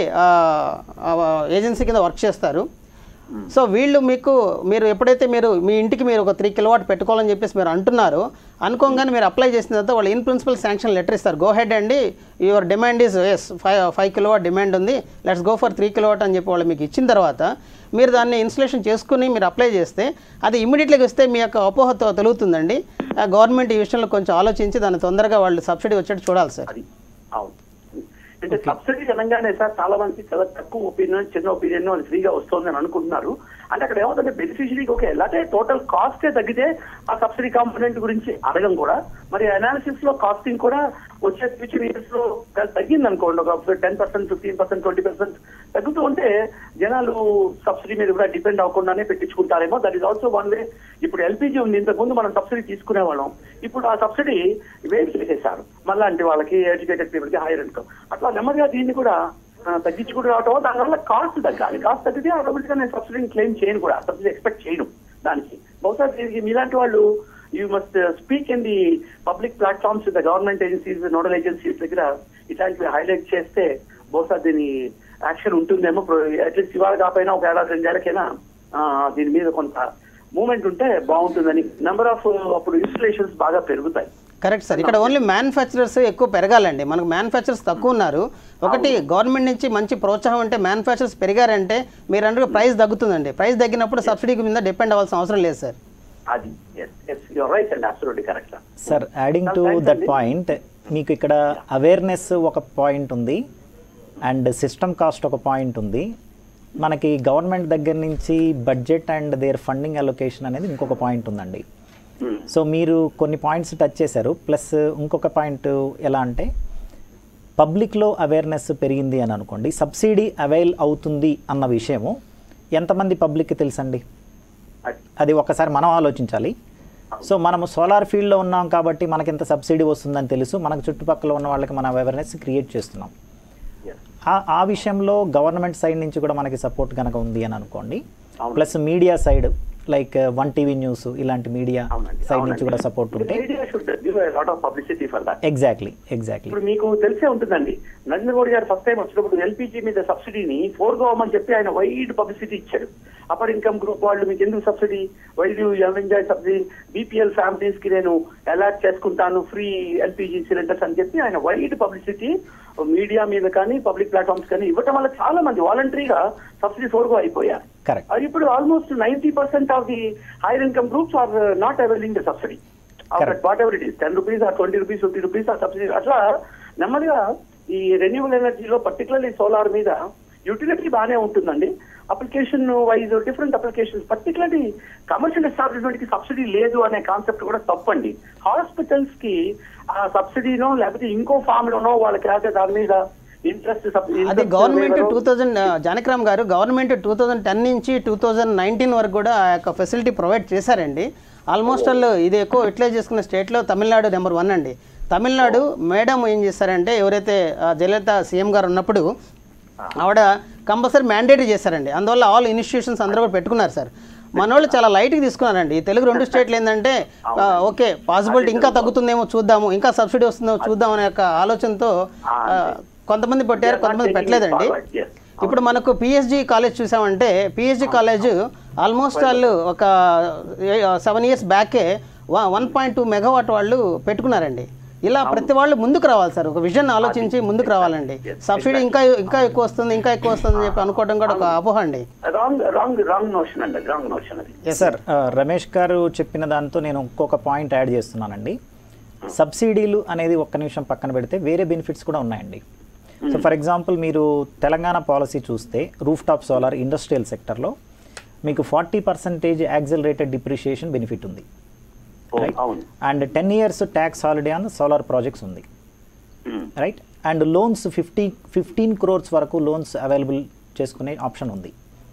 ఏజెన్సీ కింద వర్క్ చేస్తారు సో వీళ్ళు మీకు మీరు ఎప్పుడైతే మీరు మీ ఇంటికి మీరు ఒక త్రీ కిలోవాట్ పెట్టుకోవాలని చెప్పేసి మీరు అంటున్నారో అనుకోగానే మీరు అప్లై చేసిన తర్వాత వాళ్ళు ఇన్ ప్రిన్సిపల్ శాంక్షన్ లెటర్ ఇస్తారు గో హెడ్ అండి your demand is yes five five kilowatt demand ఉంది let's go for three kilowatt అని చెప్పి వాళ్ళు మీకు ఇచ్చిన తర్వాత మీరు దాన్ని ఇన్స్టలేషన్ చేసుకుని మీరు అప్లై చేస్తే అది ఇమీడియట్గా వస్తే మీ యొక్క అపోహ తొ- తొలుగుతుందండి గవర్నమెంట్ ఈ విషయంలో కొంచెం ఆలోచించి దాన్ని తొందరగా వాళ్ళు సబ్సిడీ వచ్చేట్టు చూడాలి సార్ అది అవును అంటే సబ్సిడీ అనగానే సార్ చాలా మంది చాలా తక్కువ ఒపీనియన్ చిన్న ఒపీనియన్ వాళ్ళు ఫ్రీగా వస్తుంది అని అనుకుంటున్నారు అంటే అక్కడ ఏమవుతుందంటే బెనిఫిషరీకి ఓకే అలాగే టోటల్ కాస్టే తగ్గితే ఆ సబ్సిడీ కాంపోనెంట్ గురించి అడగం కూడా మరి అనాలిసిస్ లో కాస్టింగ్ కూడా వచ్చే ఫ్యూచర్ ఇయర్స్ లో తగ్గింది అనుకోండి ఒక ten percent fifteen percent twenty percent తగ్గుతూ ఉంటే జనాలు సబ్సిడీ మీద కూడా డిపెండ్ అవ్వకుండానే పెట్టించుకుంటారేమో that is also one way ఇప్పుడు ఎల్పిజి ఉంది ఇంతకుముందు మనం సబ్సిడీ తీసుకునేవాళ్ళం ఇప్పుడు ఆ సబ్సిడీ వేవ్ చేసేసారు మళ్ళాంటి వాళ్ళకి ఎడ్యుకేటెడ్ పీపుల్ కి హైయర్ ఇన్కమ్ అట్లా నెమ్మదిగా దీన్ని కూడా ఆ, తగ్గించుకుంటూ రావటం దానివల్ల కాస్ట్ తగ్గాలి కాస్ట్ తగ్గితే ఆటోమేటిక్ గా నేను సబ్సిడీని క్లెయిమ్ చేయను కూడా సబ్సిడీ ఎక్స్పెక్ట్ చేయను దానికి బహుశా దీనికి మీలాంటి వాళ్ళు you must speak in the public platforms the government agencies nodal agencies దగ్గర ఇట్లాంటివి హైలైట్ చేస్తే బహుశా దీని యాక్షన్ ఉంటుందేమో అట్లీస్ట్ ఇవాళ కాకపోయినా ఒక ఏడాది రెండేళ్లకైనా ఆ, దీని మీద కొంత మూమెంట్ ఉంటే బాగుంటుందని నెంబర్ ఆఫ్ అప్పుడు ఇన్స్టలేషన్స్ బాగా పెరుగుతాయి కరెక్ట్ సార్ ఇక్కడ ఓన్లీ మ్యానుఫ్యాక్చరర్స్ ఎక్కువ పెరగాలండి మనకు మ్యానుఫ్యాక్చరర్స్ తక్కువ ఉన్నారు ఒకటి గవర్నమెంట్ నుంచి మంచి ప్రోత్సాహం అంటే మ్యానుఫ్యాక్చరర్స్ పెరిగారంటే మీరు అంటే ప్రైస్ తగ్గుతుందండి ప్రైస్ తగ్గినప్పుడు సబ్సిడీ మీద డిపెండ్ అవ్వాల్సిన అవసరం లేదు సార్ అది yes yes your right and absolutely correct sir adding to that point మీకు ఇక్కడ అవేర్నెస్ ఒక పాయింట్ ఉంది అండ్ సిస్టమ్ కాస్ట్ ఒక పాయింట్ ఉంది మనకి గవర్నమెంట్ దగ్గర నుంచి budget and there funding allocation అనేది ఇంకొక పాయింట్ ఉందండి సో మీరు కొన్ని పాయింట్స్ టచ్ చేశారు ప్లస్ ఇంకొక పాయింట్ ఎలా అంటే పబ్లిక్లో అవేర్నెస్ పెరిగింది అని అనుకోండి సబ్సిడీ అవైల్ అవుతుంది అన్న విషయము ఎంతమంది పబ్లిక్కి తెలుసండి అది ఒకసారి మనం ఆలోచించాలి సో మనము సోలార్ ఫీల్డ్లో ఉన్నాం కాబట్టి మనకి ఎంత సబ్సిడీ వస్తుందని తెలుసు మనకు చుట్టుపక్కల ఉన్న వాళ్ళకి మన అవేర్నెస్ క్రియేట్ చేస్తున్నాం ఆ ఆ విషయంలో గవర్నమెంట్ సైడ్ నుంచి కూడా మనకి సపోర్ట్ కనుక ఉంది అని అనుకోండి plus media side like one TV news ఇలాంటి మీడియా సైడ్ నుంచి కూడా సపోర్ట్ ఉంటే media should give lot of publicity for that exactly exactly ఇప్పుడు మీకు తెలిసే ఉంటుందండి నరేంద్ర మోడీ గారు ఫస్ట్ టైం వచ్చినప్పుడు ఎల్పిజి మీద సబ్సిడీని ఫోర్ గోవమని చెప్పి ఆయన వైడ్ పబ్లిసిటీ ఇచ్చాడు అప్పర్ ఇన్కమ్ గ్రూప్ వాళ్ళు మీకు ఎందుకు subsidy while you enjoy subsidy BPL families కి నేను అలాట్ చేసుకుంటాను ఫ్రీ ఎల్పిజి సిలిండర్స్ అని చెప్పి ఆయన వైడ్ పబ్లిసిటీ మీడియా మీద కానీ పబ్లిక్ ప్లాట్ఫామ్స్ కానీ ఇవ్వటం వల్ల చాలా మంది వాలంటరీగా సబ్సిడీ ఫోర్ గో అయిపోయారు కరెక్ట్ అది ఇప్పుడు almost ninety percent of the higher income groups are not availing the subsidy Correct. Whatever it is ten rupees or twenty rupees fifty rupees ఆ సబ్సిడీ అట్లా నెమ్మదిగా ఈ రెన్యూబుల్ ఎనర్జీలో particularly solar మీద utility బాగానే ఉంటుందండి application wise different applications particularly commercial establishment కి subsidy లేదు అనే కాన్సెప్ట్ కూడా తప్పండి హాస్పిటల్స్ కి ఆ సబ్సిడీనో లేకపోతే ఇంకో ఫామ్ లోనో వాళ్ళకి లేకపోతే దాని మీద ఇంట్రెస్ట్ అది government two thousand Janakiram garu government two thousand ten నుంచి టూ థౌజండ్ నైన్టీన్ వరకు కూడా ఆ యొక్క ఫెసిలిటీ ప్రొవైడ్ చేశారండి ఆల్మోస్ట్ ఆల్ ఇది ఎక్కువ యూటిలైజ్ చేసుకున్న స్టేట్లో తమిళనాడు నెంబర్ వన్ అండి తమిళనాడు మేడం ఏం చేశారంటే ఎవరైతే ఆ, జయలలిత సీఎం గారు ఉన్నప్పుడు ఆవిడ కంపల్సరీ మ్యాండేటరీ చేశారండి అందువల్ల ఆల్ ఇన్స్టిట్యూషన్స్ అందరూ కూడా పెట్టుకున్నారు సార్ మన వాళ్ళు చాలా లైట్గా తీసుకున్నారండి ఈ తెలుగు రెండు స్టేట్లు ఏంటంటే ఆ, ఓకే పాసిబిలిటీ ఇంకా తగ్గుతుందేమో చూద్దాము ఇంకా సబ్సిడీ వస్తుందేమో చూద్దాం అనే యొక్క ఆలోచనతో ఆ, కొంతమంది పెట్టారు కొంతమంది పెట్టలేదండి ఇప్పుడు మనకు పిఎస్జి కాలేజ్ చూసామంటే పిఎస్జి కాలేజ్ ఆల్మోస్ట్ వాళ్ళు ఒక సెవెన్ ఇయర్స్ బ్యాకే వన్ పాయింట్ టూ మెగావాట్ వాళ్ళు పెట్టుకున్నారండి ఇలా ప్రతి వాళ్ళు ముందుకు రావాలి సార్ ఒక విజన్ ఆలోచించి ముందుకు రావాలండి సబ్సిడీ ఇంకా ఇంకా ఎక్కువ వస్తుంది ఇంకా ఎక్కువ వస్తుంది అని చెప్పి అనుకోవడం కూడా ఒక అపోహ అండి రాంగ్ రాంగ్ రాంగ్ నోషన్ అండి రాంగ్ నోషన్ అది సార్ రమేష్ గారు చెప్పిన దాంతో నేను ఇంకొక పాయింట్ యాడ్ చేస్తున్నానండి సబ్సిడీలు అనేది ఒక్క నిమిషం పక్కన పెడితే వేరే బెనిఫిట్స్ కూడా ఉన్నాయండి సో ఫర్ ఎగ్జాంపుల్ మీరు తెలంగాణ పాలసీ చూస్తే రూఫ్ టాప్ సోలార్ ఇండస్ట్రియల్ సెక్టర్లో మీకు forty percentage accelerated depreciation benefit ఉంది ఓ, రైట్ అవును and ten years tax holiday on solar projects ఉంది um. Right and loans fifty fifteen crores వరకు లోన్స్ అవైలబుల్ చేసుకునే option ఉంది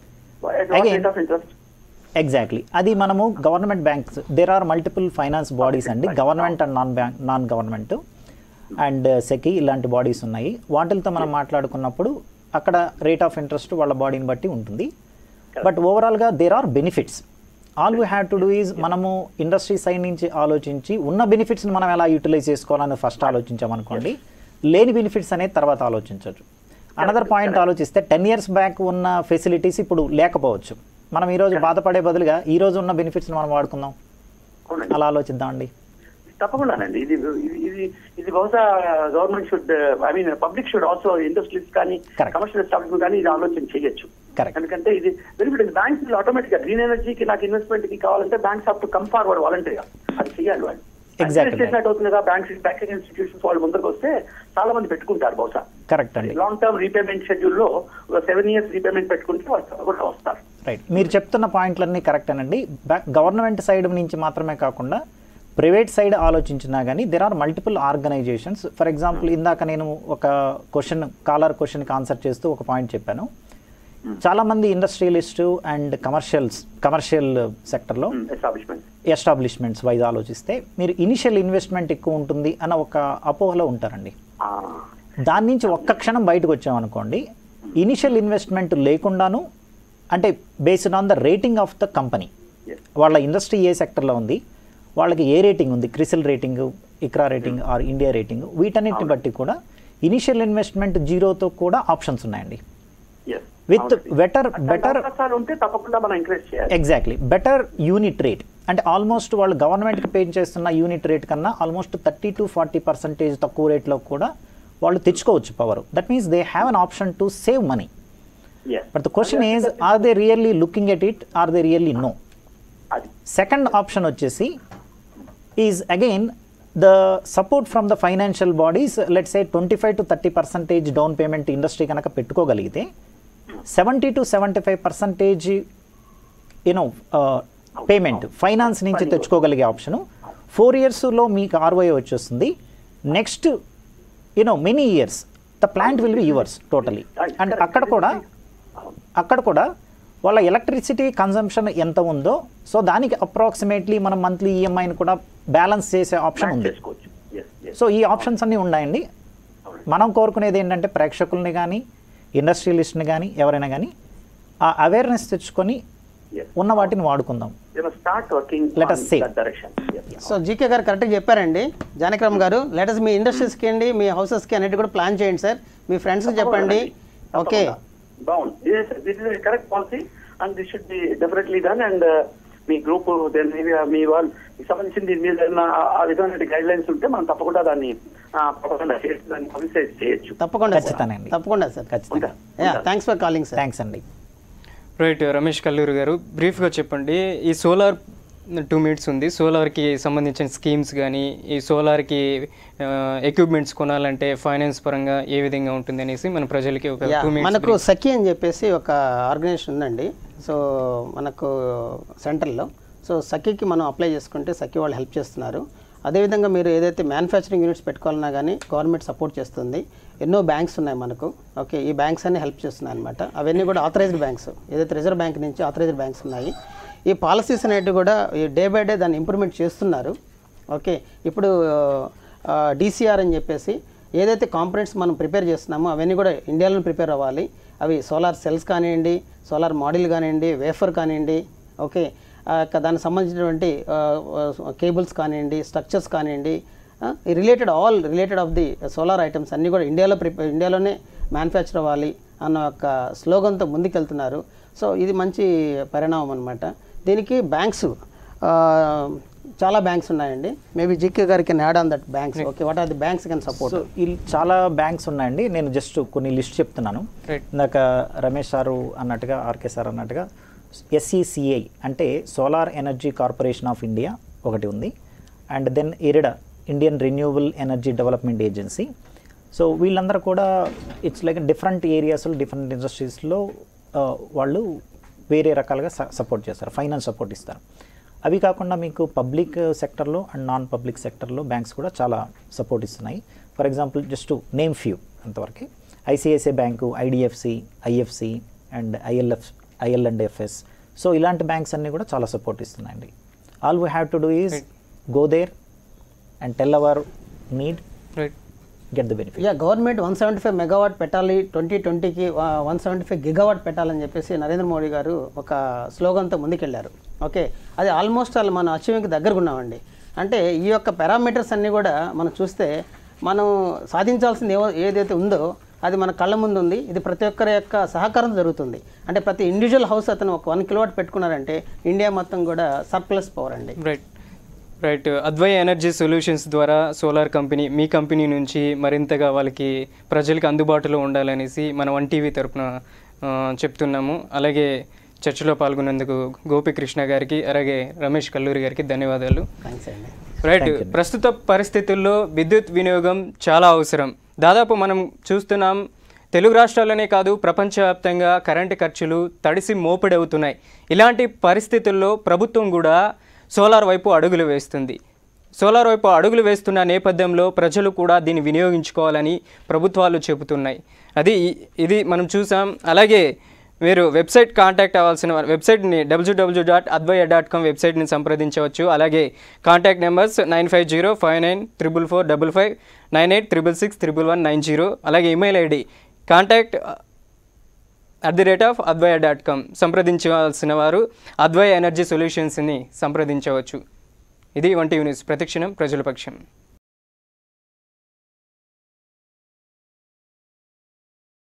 At what Again- rate of interest? Exactly అది మనము government banks there are multiple finance bodies అండి government and non bank non government and SECI ఇలాంటి bodies ఉన్నాయి వాటితో మనం మాట్లాడుకున్నప్పుడు అక్కడ రేట్ ఆఫ్ ఇంట్రెస్ట్ వాళ్ళ బాడీని బట్టి ఉంటుంది బట్ ఓవరాల్గా there are benefits all we have to do is మనము ఇండస్ట్రీ సైడ్ నుంచి ఆలోచించి ఉన్న బెనిఫిట్స్ని మనం ఎలా యూటిలైజ్ చేసుకోవాలని ఫస్ట్ ఆలోచించామనుకోండి లేని బెనిఫిట్స్ అనేది తర్వాత ఆలోచించవచ్చు అనదర్ పాయింట్ ఆలోచిస్తే టెన్ ఇయర్స్ బ్యాక్ ఉన్న ఫెసిలిటీస్ ఇప్పుడు లేకపోవచ్చు మనం ఈరోజు బాధపడే బదులుగా ఈ రోజు ఉన్న బెనిఫిట్స్ని మనం వాడుకుందాం అవునండి అలా ఆలోచిద్దామండి తప్పకుండానండి ఇది ఇది- ఇది ఇది బహుశా government should I mean public should also industries కానీ Correct. కమర్షియల్ ఎస్టాబ్లిష్మెంట్ కానీ ఇది ఆలోచన చేయొచ్చు Correct. ఎందుకంటే ఇది బెనిఫిట్ బ్యాంక్స్ ఆటోమేటిక్ గా గ్రీన్ ఎనర్జీకి నాకు ఇన్వెస్ట్మెంట్ కి కావాలంటే banks have to come forward వాలంటరీగా అది చేయాలి వాళ్ళు Exactly. చేసినట్టు అవుతుంది కదా బ్యాంక్స్ బ్యాంకింగ్ ఇన్స్టిట్యూషన్స్ వాళ్ళు ముందుకు వస్తే చాలా మంది పెట్టుకుంటారు బహుశా కరెక్ట్ అండి లాంగ్ టర్మ్ రీపేమెంట్ షెడ్యూల్ లో సెవెన్ ఇయర్స్ రీపేమెంట్ పెట్టుకుంటే వాళ్ళు కూడా వస్తారు రైట్ మీరు చెప్తున్న పాయింట్లన్నీ కరెక్టేనండి గవర్నమెంట్ సైడ్ నుంచి మాత్రమే కాకుండా ప్రైవేట్ సైడ్ ఆలోచించినా కానీ there are multiple organisations for example ఇందాక నేను ఒక క్వశ్చన్ కాలర్ క్వశ్చన్కి ఆన్సర్ చేస్తూ ఒక పాయింట్ చెప్పాను చాలామంది ఇండస్ట్రియలిస్టు అండ్ కమర్షియల్స్ కమర్షియల్ సెక్టర్లో ఎస్టాబ్లిష్మెంట్ ఎస్టాబ్లిష్మెంట్స్ వైజ్ ఆలోచిస్తే మీరు ఇనిషియల్ ఇన్వెస్ట్మెంట్ ఎక్కువ ఉంటుంది అన్న ఒక అపోహలో ఉంటారండి దాని నుంచి ఒక్క క్షణం బయటకు వచ్చామనుకోండి ఇనిషియల్ ఇన్వెస్ట్మెంట్ లేకుండాను అంటే based on the rating of the company వాళ్ళ ఇండస్ట్రీ ఏ సెక్టర్లో ఉంది వాళ్ళకి ఏ రేటింగ్ ఉంది CRISIL rating ICRA rating or India rating వీటన్నిటిని బట్టి కూడా ఇనిషియల్ ఇన్వెస్ట్మెంట్ జీరోతో కూడా ఆప్షన్స్ ఉన్నాయండి With better- better- అవకాశాలు ఉంటే తప్పకుండా మనం ఎంకరేజ్ చేయాలి ఎగ్జాక్ట్లీ బెటర్ యూనిట్ రేట్ అంటే ఆల్మోస్ట్ వాళ్ళు గవర్నమెంట్కి పే చేస్తున్న యూనిట్ రేట్ కన్నా almost thirty to forty percentage తక్కువ రేట్లో కూడా వాళ్ళు తెచ్చుకోవచ్చు power that means they have an option to save money Yes. But the question is are they really looking at it are they really know అది second option వచ్చేసి is again the support from the financial bodies let say twenty five to thirty percentage down payment industry కనుక పెట్టుకోగలిగితే seventy to seventy five percentage you know payment finance నుంచి తెచ్చుకోగలిగే option four ఇయర్స్లో మీకు ROI వచ్చేస్తుంది next you know many years the plant will be yours totally and అక్కడ కూడా అక్కడ కూడా వాళ్ళ ఎలక్ట్రిసిటీ కన్జంప్షన్ ఎంత ఉందో సో దానికి అప్రాక్సిమేట్లీ మనం మంత్లీ ఈఎంఐని కూడా బ్యాలెన్స్ చేసే ఆప్షన్ ఉంది చేసుకోవచ్చు ఎస్ ఎస్ సో ఈ ఆప్షన్స్ అన్నీ ఉన్నాయండి మనం కోరుకునేది ఏంటంటే ప్రేక్షకుల్ని కానీ ఇండస్ట్రియలిస్ట్ని కానీ ఎవరైనా కానీ ఆ అవేర్నెస్ తెచ్చుకొని Yes. ఉన్న వాటిని వాడుకుందాం start working Let us say. Direction so GK garu కరెక్ట్గా చెప్పారండి జానకిరామ్ గారు లేటెస్ట్ మీ ఇండస్ట్రీస్కి అండి మీ హౌసెస్కి అన్నిటి కూడా ప్లాన్ చేయండి సార్ మీ ఫ్రెండ్స్కి చెప్పండి ఓకే బాగుంది this is correct policy and this should be definitely done and మీ గ్రూప్ మీ వాళ్ళు మీకు సంబంధించిన దీని మీద ఏదైనా ఆ విధమైన గైడ్ లైన్స్ ఉంటే మనం తప్పకుండా దాన్ని తప్పకుండా చేసి దాన్ని పబ్లిసైజ్ చేయొచ్చు తప్పకుండా సార్ ఖచ్చితంగానండి. తప్పకుండా సార్ ఖచ్చితంగా thanks for calling sir thanks అండి రైట్ రమేష్ కల్లూరు గారు బ్రీఫ్గా చెప్పండి ఈ సోలార్ టూ మినిట్స్ ఉంది సోలార్కి సంబంధించిన స్కీమ్స్ కానీ ఈ సోలార్కి ఎక్విప్మెంట్స్ కొనాలంటే ఫైనాన్స్ పరంగా ఏ విధంగా ఉంటుంది అనేసి మన ప్రజలకి ఒక యా, టూ మినిట్స్ మనకు సఖి అని చెప్పేసి ఒక ఆర్గనైజేషన్ ఉందండి సో మనకు సెంటర్లో సో సఖికి మనం అప్లై చేసుకుంటే సఖి వాళ్ళు హెల్ప్ చేస్తున్నారు అదేవిధంగా మీరు ఏదైతే మ్యానుఫ్యాక్చరింగ్ యూనిట్స్ పెట్టుకోవాలన్నా కానీ గవర్నమెంట్ సపోర్ట్ చేస్తుంది ఎన్నో బ్యాంక్స్ ఉన్నాయి మనకు ఓకే ఈ బ్యాంక్స్ అన్ని హెల్ప్ చేస్తున్నాయి అనమాట అవన్నీ కూడా ఆథరైజ్డ్ బ్యాంక్స్ ఏదైతే రిజర్వ్ బ్యాంక్ నుంచి ఆథరైజ్డ్ బ్యాంక్స్ ఉన్నాయి ఈ పాలసీస్ అనేటివి కూడా డే బై డే దాన్ని ఇంప్రూవ్మెంట్ చేస్తున్నారు ఓకే ఇప్పుడు డీసీఆర్ అని చెప్పేసి ఏదైతే కాంపనెంట్స్ మనం ప్రిపేర్ చేస్తున్నామో అవన్నీ కూడా ఇండియాలో ప్రిపేర్ అవ్వాలి అవి సోలార్ సెల్స్ కానివ్వండి సోలార్ మాడ్యూల్ కానివ్వండి వేఫర్ కానివ్వండి ఓకే ఆ యొక్క దానికి సంబంధించినటువంటి కేబుల్స్ కానివ్వండి స్ట్రక్చర్స్ కానివ్వండి related all related of the solar items అన్నీ కూడా ఇండియాలో ప్రిపేర్ ఇండియాలోనే మ్యానుఫ్యాక్చర్ అవ్వాలి అన్న ఒక స్లోగన్తో ముందుకెళ్తున్నారు సో ఇది మంచి పరిణామం అనమాట దీనికి బ్యాంక్స్ చాలా బ్యాంక్స్ ఉన్నాయండి మేబీ జీకే గారికి add on that banks okay what are the banks can support so ఈ చాలా బ్యాంక్స్ ఉన్నాయండి నేను జస్ట్ కొన్ని లిస్ట్ చెప్తున్నాను Right. ఇందాక రమేష్ సారు అన్నట్టుగా ఆర్కే సార్ అన్నట్టుగా ఎస్ఈసిఐ అంటే solar energy corporation of India ఒకటి ఉంది and then IREDA Indian renewable energy development agency so వీళ్ళందరూ కూడా ఇట్స్ లైక్ డిఫరెంట్ ఏరియాస్లో డిఫరెంట్ ఇండస్ట్రీస్లో వాళ్ళు వేరే రకాలుగా సపోర్ట్ చేస్తారు ఫైనాన్స్ సపోర్ట్ ఇస్తారు అవి కాకుండా మీకు పబ్లిక్ సెక్టర్లో అండ్ నాన్ పబ్లిక్ సెక్టర్లో బ్యాంక్స్ కూడా చాలా సపోర్ట్ ఇస్తున్నాయి for example just name few అంతవరకు ICICI bank IDFC IFC and ILF IL and FS so ఇలాంటి బ్యాంక్స్ అన్నీ కూడా చాలా సపోర్ట్ ఇస్తున్నాయండి all we have to do is go there and tell our need right get the benefit yeah government one seventy five megawatt పెట్టాలి twenty ట్వంటీకి one seventy five gigawatt పెట్టాలని చెప్పేసి నరేంద్ర మోడీ గారు ఒక స్లోగన్తో ముందుకెళ్ళారు ఓకే అది ఆల్మోస్ట్ వాళ్ళు మనం అచీవింగ్కి దగ్గరగా ఉన్నామండి అంటే ఈ యొక్క పారామీటర్స్ అన్నీ కూడా మనం చూస్తే మనం సాధించాల్సింది ఏవో ఏదైతే ఉందో అది మన కళ్ళ ముందు ఉంది ఇది ప్రతి ఒక్కరి యొక్క సహకారం జరుగుతుంది అంటే ప్రతి ఇండివిజువల్ హౌస్ అతను ఒక వన్ కిలోవాట్ పెట్టుకున్నారంటే ఇండియా మొత్తం కూడా సర్ప్లస్ పవర్ అండి right right Advaya energy solutions ద్వారా సోలార్ కంపెనీ మీ కంపెనీ నుంచి మరింతగా వాళ్ళకి ప్రజలకు అందుబాటులో ఉండాలనేసి మన వన్ టీవీ తరపున ఆ, చెప్తున్నాము అలాగే చర్చలో పాల్గొన్నందుకు గోపికృష్ణ గారికి అలాగే రమేష్ కల్లూరి గారికి ధన్యవాదాలు థ్యాంక్స్ అండి రైట్ ప్రస్తుత పరిస్థితుల్లో విద్యుత్ వినియోగం చాలా అవసరం దాదాపు మనం చూస్తున్నాం తెలుగు రాష్ట్రాల్లోనే కాదు ప్రపంచవ్యాప్తంగా కరెంటు ఖర్చులు తడిసి మోపిడవుతున్నాయి ఇలాంటి పరిస్థితుల్లో ప్రభుత్వం కూడా సోలార్ వైపు అడుగులు వేస్తుంది సోలార్ వైపు అడుగులు వేస్తున్న నేపథ్యంలో ప్రజలు కూడా దీన్ని వినియోగించుకోవాలని ప్రభుత్వాలు చెబుతున్నాయి అది ఇది మనం చూసాం అలాగే మీరు వెబ్సైట్ కాంటాక్ట్ అవ్వాల్సిన వారు వెబ్సైట్ని WWW dot Advaya dot com వెబ్సైట్ని సంప్రదించవచ్చు అలాగే contact numbers nine five zero five nine triple four double five nine eight triple six triple one nine zero అలాగే email ID contact at the rate of Advaya dot com సంప్రదించవలసిన వారు అద్వయ energy సొల్యూషన్స్ని సంప్రదించవచ్చు ఇది వంటి news ప్రతిక్షణం ప్రజల పక్షం